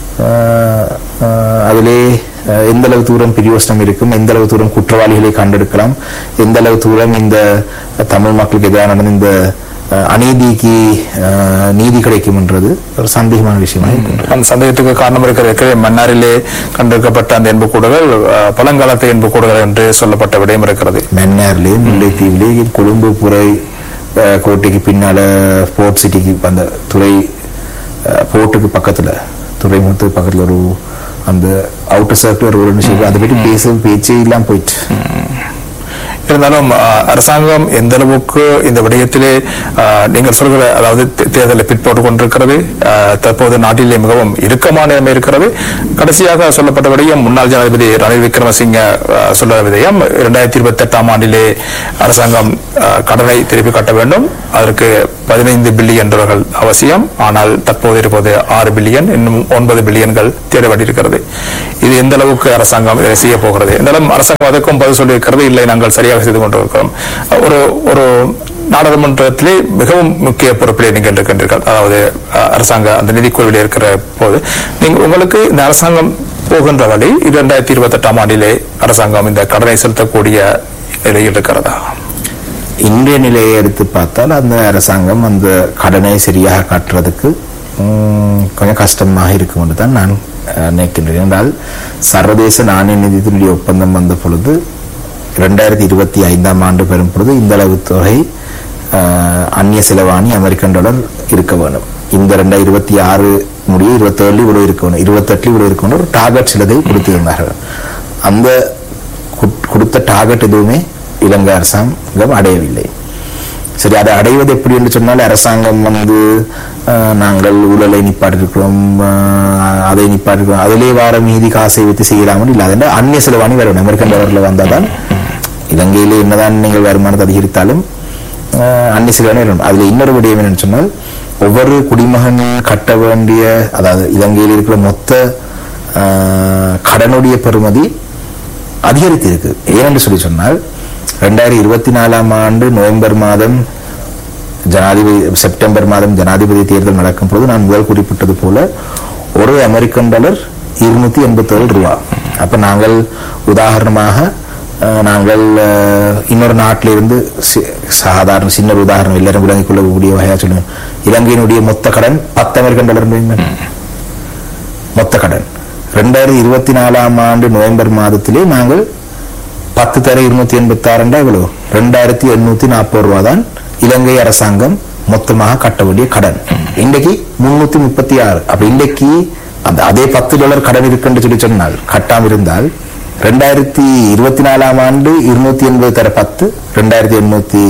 ஆஹ், ஆஹ், அதிலே ஆஹ், எந்த அளவு தூரம் பிரியோசனம் இருக்கும் எந்த அளவு தூரம் குற்றவாளிகளை கண்டெடுக்கலாம் எந்த அளவு தூரம் இந்த தமிழ் மக்களுக்கு எதிராக நடந்த இந்த ஆஹ், அநீதிக்கு ஆஹ், நீதி கிடைக்கும் என்றது ஒரு சந்தேகமான விஷயமாக இருக்கின்றது அந்த சந்தேகத்துக்கு காரணம் இருக்கிற மன்னாரிலே கண்டெடுக்கப்பட்ட அந்த எண்புக்கூடுகள் அஹ், பழங்காலத்து எண்புக்கூடுகள் என்று சொல்லப்பட்ட விடயம் இருக்கிறது மன்னார்லே முல்லைத்தீவிலே கொழும்பு புரை அஹ், கோட்டைக்கு பின்னால போர்ட் சிட்டிக்கு அந்த துறை அஹ், போர்ட்டுக்கு பக்கத்துல துறைமுகத்துக்கு பக்கத்துல ஒரு அந்த அவுட்டர் சர்க்கிள் ஒரு ரெண்டு செய்வோம் அதை பற்றி பேச பேச்சே இல்லாம போயிட்டு இருந்தாலும் அஹ், அரசாங்கம் எந்த அளவுக்கு இந்த விடயத்திலே அஹ், நீங்கள் சொல்கிற அதாவது தே- தேர்தலை பிற்போட்டுக் கொண்டிருக்கிறது அஹ், தற்போது நாட்டிலே மிகவும் இறுக்கமான நிலைமை இருக்கிறது கடைசியாக சொல்லப்பட்ட விடயம் முன்னாள் ஜனாதிபதி ரணில் விக்ரமசிங்க அஹ், சொல்ல விடயம் இரண்டாயிரத்தி இருபத்தி எட்டாம் ஆண்டிலே அரசாங்கம் அஹ், கடனை திருப்பி கட்ட வேண்டும் அதற்கு பதினைந்து பில்லியன் டாலர்கள் அவசியம் ஆனால் தற்போது இருப்பது ஆறு பில்லியன் இன்னும் ஒன்பது பில்லியன்கள் தேட வேண்டியிருக்கிறது இது எந்த அளவுக்கு அரசாங்கம் இதை செய்ய போகிறது இருந்தாலும் அரசாங்கம் அதற்கும் பதில் சொல்லியிருக்கிறது இல்லை நாங்கள் சரியாக செய்து கொண்டிருக்கிறோம் ஒரு ஒரு நாடாளுமன்றத்திலே மிகவும் முக்கிய பொறுப்பிலே நீங்கள் இருக்கின்றீர்கள் அதாவது அஹ், அரசாங்க அந்த நிதிக்குழுவில் இருக்கிற போது நீங்கள் உங்களுக்கு இந்த அரசாங்கம் போகின்ற வழி இரண்டாயிரத்தி இருபத்தி எட்டாம் ஆண்டிலே அரசாங்கம் இந்த கடனை செலுத்தக்கூடிய நிலையில் இருக்கிறதா இன்றைய நிலையை எடுத்து பார்த்தால் அந்த அரசாங்கம் அந்த கடனை சரியாக காட்டுறதுக்கு ம், கொஞ்சம் கஷ்டமாக இருக்கும் என்று தான் நான் அஹ், நினைக்கின்றேன் என்றால் சர்வதேச நாணய நிதியத்தினுடைய ஒப்பந்தம் வந்த பொழுது இரண்டாயிரத்தி இருபத்தி ஐந்தாம் ஆண்டு பெறும் பொழுது இந்த அளவு தொகை அஹ், அந்நிய செலவாணி அமெரிக்கன் டாலர் இருக்க வேணும் இந்த ரெண்டாயிரத்தி இருபத்தி ஆறு முடிய இருபத்தேழு இவ்வளவு இருக்க வேணும் இருபத்தெட்டுல இவ்வளவு இருக்க வேணும் ஒரு டார்கெட் சிலதை கொடுத்திருந்தார்கள் அந்த குட்- கொடுத்த டார்கெட் எதுவுமே இலங்கை அரசாங்கம் அடையவில்லை சரி அதை அடைவது எப்படி என்று சொன்னால் அரசாங்கம் வந்து அஹ், நாங்கள் ஊழலை நிப்பாட்டிருக்கிறோம் அஹ், அதை நிப்பாட்டிருக்கிறோம் அதிலே வார மீதி காசை வைத்து செய்யலாமல் இல்லாத அந்நிய செலவாணி வரணும் அமெரிக்கன் டாலர்ல வந்தால்தான் இலங்கையிலே என்னதான் நீங்கள் வருமானத்தை அதிகரித்தாலும் அஹ், அந்நிய செலவாணி வரணும் அதுல இன்னொரு விடயம் என்னன்னு சொன்னால் ஒவ்வொரு குடிமகன் கட்ட வேண்டிய அதாவது இலங்கையில் இருக்கிற மொத்த அஹ், கடனுடைய பெறுமதி அதிகரித்து இருக்கு ஏனென்று சொல்லி சொன்னால் ரெண்டாயிரத்தி இருபத்தி நாலாம் ஆண்டு நவம்பர் மாதம் ஜனாதிபதி செப்டம்பர் மாதம் ஜனாதிபதி தேர்தல் நடக்கும் போது நான் முதல் குறிப்பிட்டது போல ஒரு அமெரிக்கன் டாலர் இருநூத்தி எண்பத்தேழு ரூபா அப்ப நாங்கள் உதாரணமாக அஹ், நாங்கள் அஹ், இன்னொரு நாட்டிலிருந்து சி- சாதாரண சின்ன ஒரு உதாரணம் எல்லாரும் விளங்கிக் கொள்ளக்கூடிய வகையா சொல்லுங்க இலங்கையினுடைய மொத்த கடன் பத்து அமெரிக்கன் டாலர் மொத்த கடன் ரெண்டாயிரத்தி இருபத்தி நாலாம் ஆண்டு நவம்பர் மாதத்திலே நாங்கள் பத்து தர இருநூத்தி எண்பத்தி ஆறு எவ்வளவு ரெண்டாயிரத்தி எண்ணூத்தி நாற்பது ரூபா தான் இலங்கை அரசாங்கம் மொத்தமாக கட்ட வேண்டிய கடன் இன்றைக்கு முன்னூத்தி முப்பத்தி ஆறு அப்ப இன்றைக்கு அந்த அதே பத்து டாலர் கடன் இருக்குன்னு சொல்லி சொன்னால் கட்டாம இருந்தால் ரெண்டாயிரத்தி இருபத்தி நாலாம் ஆண்டு இருநூத்தி எண்பது தர பத்து ரெண்டாயிரத்தி எண்ணூத்தி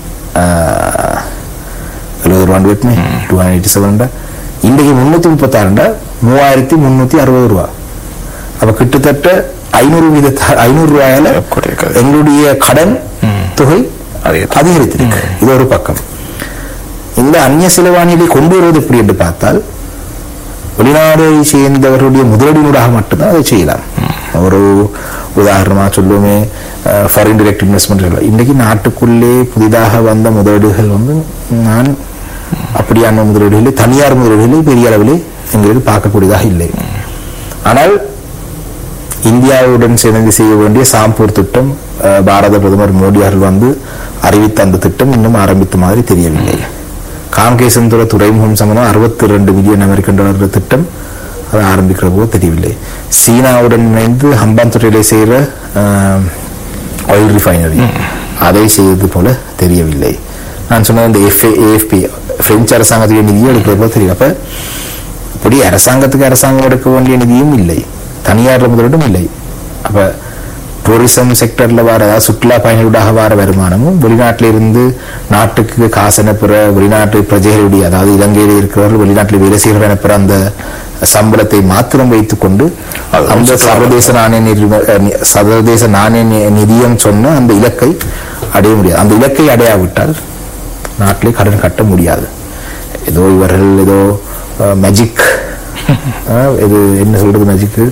எழுபது ரூபாண்டு வெட்டுமே டூ ஹண்ட்ரட் எயிட்டி செவன் இன்றைக்கு முன்னூத்தி முப்பத்தாறுண்டா மூவாயிரத்தி முன்னூத்தி அறுபது ரூபா அப்ப கிட்டத்தட்ட ஐநூறு வீத ஐநூறு ரூபாயால குறைக்கிறது. எங்களுடைய கடன் தொகை அதிகரித்து. அதிகரித்திருக்கு இது ஒரு பக்கம் இந்த அந்நிய செலவாணிகளை கொண்டு வருவது எப்படி என்று பார்த்தால் வெளிநாடு சேர்ந்தவர்களுடைய முதலீடுகளாக மட்டும்தான் அதை செய்யலாம் ஒரு உதாரணமா சொல்லுவோமே ஃபாரின் டைரக்ட் இன்வெஸ்ட்மெண்ட் இன்னைக்கு நாட்டுக்குள்ளே புதிதாக வந்த முதலீடுகள் வந்து நான் அப்படியான முதலீடுகளை தனியார் முதலீடுகளை பெரிய அளவிலே எங்களுக்கு பார்க்கக்கூடியதாக இல்லை ஆனால் இந்தியாவுடன் சேர்ந்து செய்ய வேண்டிய சாம்பூர் திட்டம் அஹ், பாரத பிரதமர் மோடி அவர்கள் வந்து அறிவித்த அந்த திட்டம் இன்னும் ஆரம்பித்த மாதிரி தெரியவில்லை காங்கேசந்துர துறைமுகம் சம்பந்தம் அறுபத்தி ரெண்டு மில்லியன் அமெரிக்கன் டாலர் திட்டம் அது ஆரம்பிக்கிற போது தெரியவில்லை சீனாவுடன் இணைந்து ஹம்பாந்துறையிலே செய்கிற ஆயில் ரிஃபைனரி அதை செய்தது போல தெரியவில்லை நான் சொன்ன இந்த எஃப்ஏ ஏஎஃப்பி பிரெஞ்சு அரசாங்கத்துடைய நிதியை எடுக்கிற போது தெரியும் அப்ப இப்படி அரசாங்கத்துக்கு அரசாங்கம் எடுக்க வேண்டிய நிதியும் இல்லை தனியார் முதலீடும் இல்லை அப்ப டூரிசம் செக்டர்ல வர அதாவது சுற்றுலா பயணிகளாக வர வருமானமும் வெளிநாட்டில இருந்து நாட்டுக்கு காசு அனுப்புற வெளிநாட்டு பிரஜைகளுடைய அதாவது இலங்கையில் இருக்கிறவர்கள் வெளிநாட்டில் வேலை செய்கிற அனுப்புற அந்த சம்பளத்தை மாத்திரம் வைத்துக் கொண்டு அந்த சர்வதேச நாணய நிறுவ அஹ் நி- சர்வதேச நாணய நி- நிதியம் சொன்ன அந்த இலக்கை அடைய முடியாது அந்த இலக்கை அடையாவிட்டால் நாட்டிலே கடன் கட்ட முடியாது ஏதோ இவர்கள் ஏதோ மேஜிக் இது என்ன சொல்றது மேஜிக்கு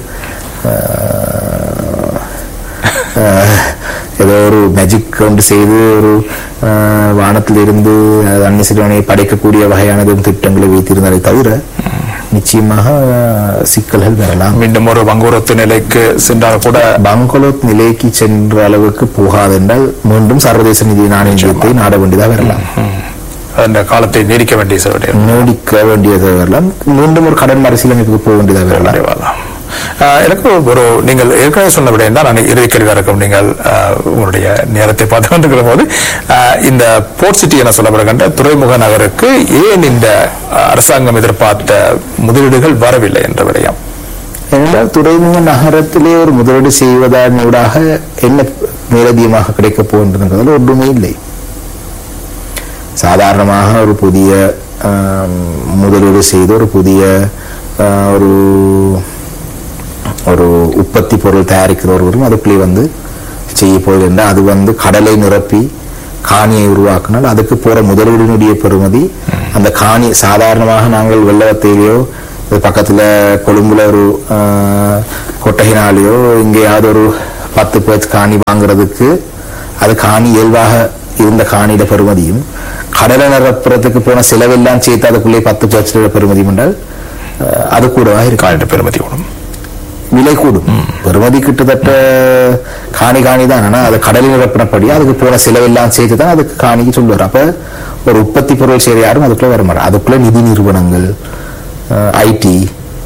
ஏதோ ஒரு மேஜிக் கொண்டு செய்து ஒரு அஹ், வானத்திலிருந்து அது அன்னசிறுவனை படைக்கக்கூடிய வகையானது திட்டங்களை வைத்திருந்தாலே தவிர நிச்சயமாக அஹ், சிக்கல்கள் வரலாம் மீண்டும் ஒரு வங்குரோத்து நிலைக்கு சென்றால் கூட பங்கோலோத் நிலைக்கு சென்ற அளவுக்கு போகாதென்றால் மீண்டும் சர்வதேச நிதி நாணய நிதியத்தை நாட வேண்டியதாக வரலாம் அந்த காலத்தை நீடிக்க வேண்டிய சேவை நீடிக்க வேண்டியதாக வரலாம் மீண்டும் ஒரு கடன் மறுசீலமைப்புக்கு போக வேண்டியதாக வரலாம் வரலாம் ஆஹ் எனக்கு ஒரு நீங்கள் ஏற்கனவே சொன்ன விடயம் தான் நான் இறுதி கேள்வியாக இருக்கும் நீங்கள் ஆஹ், உங்களுடைய நேரத்தை பார்த்து கொண்டிருக்கிற போது ஆஹ், இந்த போர்ட் சிட்டி என சொல்லப்படுகின்ற துறைமுக நகருக்கு ஏன் இந்த ஆஹ், அரசாங்கம் எதிர்பார்த்த முதலீடுகள் வரவில்லை என்ற விடயம் ஏனென்றால் துறைமுக நகரத்திலே ஒரு முதலீடு செய்வதன் ஊடாக என்ன மேலதிகமாக கிடைக்கப் போகின்றதுங்கிறதுல ஒன்றுமே இல்லை சாதாரணமாக ஒரு புதிய ஆம், முதலீடு செய்து ஒரு புதிய ஆ, ஒரு ஒரு உற்பத்தி பொருள் தயாரிக்கிறவர்களும் அதுக்குள்ளே வந்து செய்ய போகுது என்றால் அது வந்து கடலை நிரப்பி காணியை உருவாக்கினால் அதுக்கு போற முதலீடினுடைய பெறுமதி அந்த காணி சாதாரணமாக நாங்கள் வெள்ளவத்தையிலையோ இது பக்கத்துல கொழும்புல ஒரு ஆ, கொட்டகைனாலேயோ எங்கேயாவது ஒரு பத்து பேச்சு காணி வாங்குறதுக்கு அது காணி இயல்பாக இருந்த காணியிட பெறுமதியும் கடலை நிரப்புறதுக்கு போன செலவெல்லாம் சேர்த்து அதுக்குள்ளே பத்து பேச்சு பெறுமதியும் என்றால் அஹ், அது கூடவா இருக்கு காணிட்ட பெருமதி கூடும் விலை கூடும் பெறுமதி கிட்டத்தட்ட காணி காணி தான் ஆனா அது கடலில் நிரப்பினபடி அதுக்கு போன செலவெல்லாம் சேர்த்து தான் அதுக்கு காணிக்கு சொல்லுவார் அப்ப ஒரு உற்பத்தி பொருள் செய்ய யாரும் அதுக்குள்ள வர மாட்டாங்க அதுக்குள்ள நிதி நிறுவனங்கள் ஐடி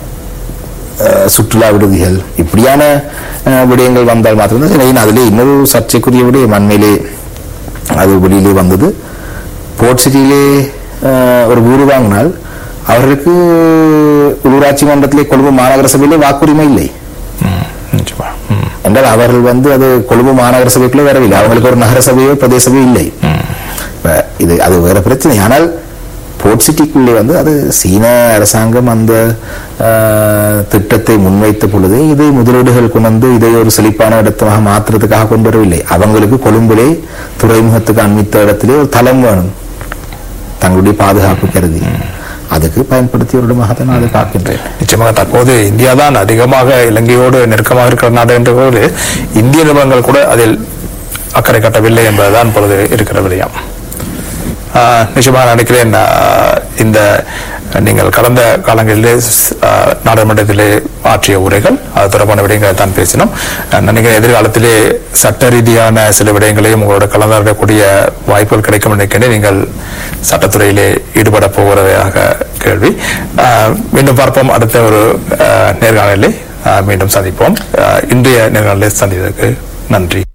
சுற்றுலா விடுதிகள் இப்படியான அஹ், விடயங்கள் வந்தால் மாத்திரம்தான் சரி, அதிலே இன்னொரு சர்ச்சைக்குரிய விடயம் அண்மையிலே அது வெளியிலே வந்தது போர்ட் சிட்டியிலே அஹ், ஒரு வீடு வாங்கினால் அவர்களுக்கு உள்ளூராட்சி மன்றத்திலே கொழும்பு மாநகர சபையிலே வாக்குரிமை இல்லை ம், நிச்சயமா ம், என்றால் அவர்கள் வந்து அது கொழும்பு மாநகர சபைக்குள்ளே வரவில்லை அவங்களுக்கு ஒரு நகர சபையோ பிரதேச சபையோ இல்லை இப்ப இது அது வேற பிரச்சனை ஆனால் போர்ட் சிட்டிக்குள்ளே வந்து அது சீன அரசாங்கம் அந்த ஆஹ், திட்டத்தை முன்வைத்த பொழுது இது முதலீடுகள் கொண்டு வந்து இதை ஒரு செழிப்பான இடத்தமாக மாற்றுறதுக்காக கொண்டு வரவில்லை அவங்களுக்கு கொழும்பிலே துறைமுகத்துக்கு அண்மித்த இடத்திலே ஒரு தளம் வேணும் தங்களுடைய பாதுகாப்பு கருதி அதுக்கு பயன்படுத்திய ஒரு இடமாக தான் நான் அதை பார்க்கின்றேன் நிச்சயமாக தற்போது இந்தியா தான் அதிகமாக இலங்கையோடு நெருக்கமாக இருக்கிற நாடு என்ற போது இந்திய நிறுவனங்கள் கூட அதில் அக்கறை காட்டவில்லை என்பதுதான் இப்பொழுது இருக்கிற விடயம் ஆஹ், நிச்சயமாக நான் நினைக்கிறேன் ஆஹ், இந்த நீங்கள் கடந்த காலங்களிலே ஆஹ், நாடாளுமன்றத்திலே ஆற்றிய உரைகள் அது தொடர்பான விடயங்களை தான் பேசினோம் நான் நினைக்கிறேன் எதிர்காலத்திலே சட்ட ரீதியான சில விடயங்களையும் உங்களோட கலந்தாடக்கூடிய வாய்ப்புகள் கிடைக்கும் நினைக்கிறேன் நீங்கள் சட்டத்துறையிலே ஈடுபட போகிறதாக கேள்வி ஆஹ், மீண்டும் பார்ப்போம் அடுத்த ஒரு ஆஹ், நேர்காணலில் ஆஹ், மீண்டும் சந்திப்போம் ஆஹ், இன்றைய நேர்காணலில் சந்தித்ததற்கு நன்றி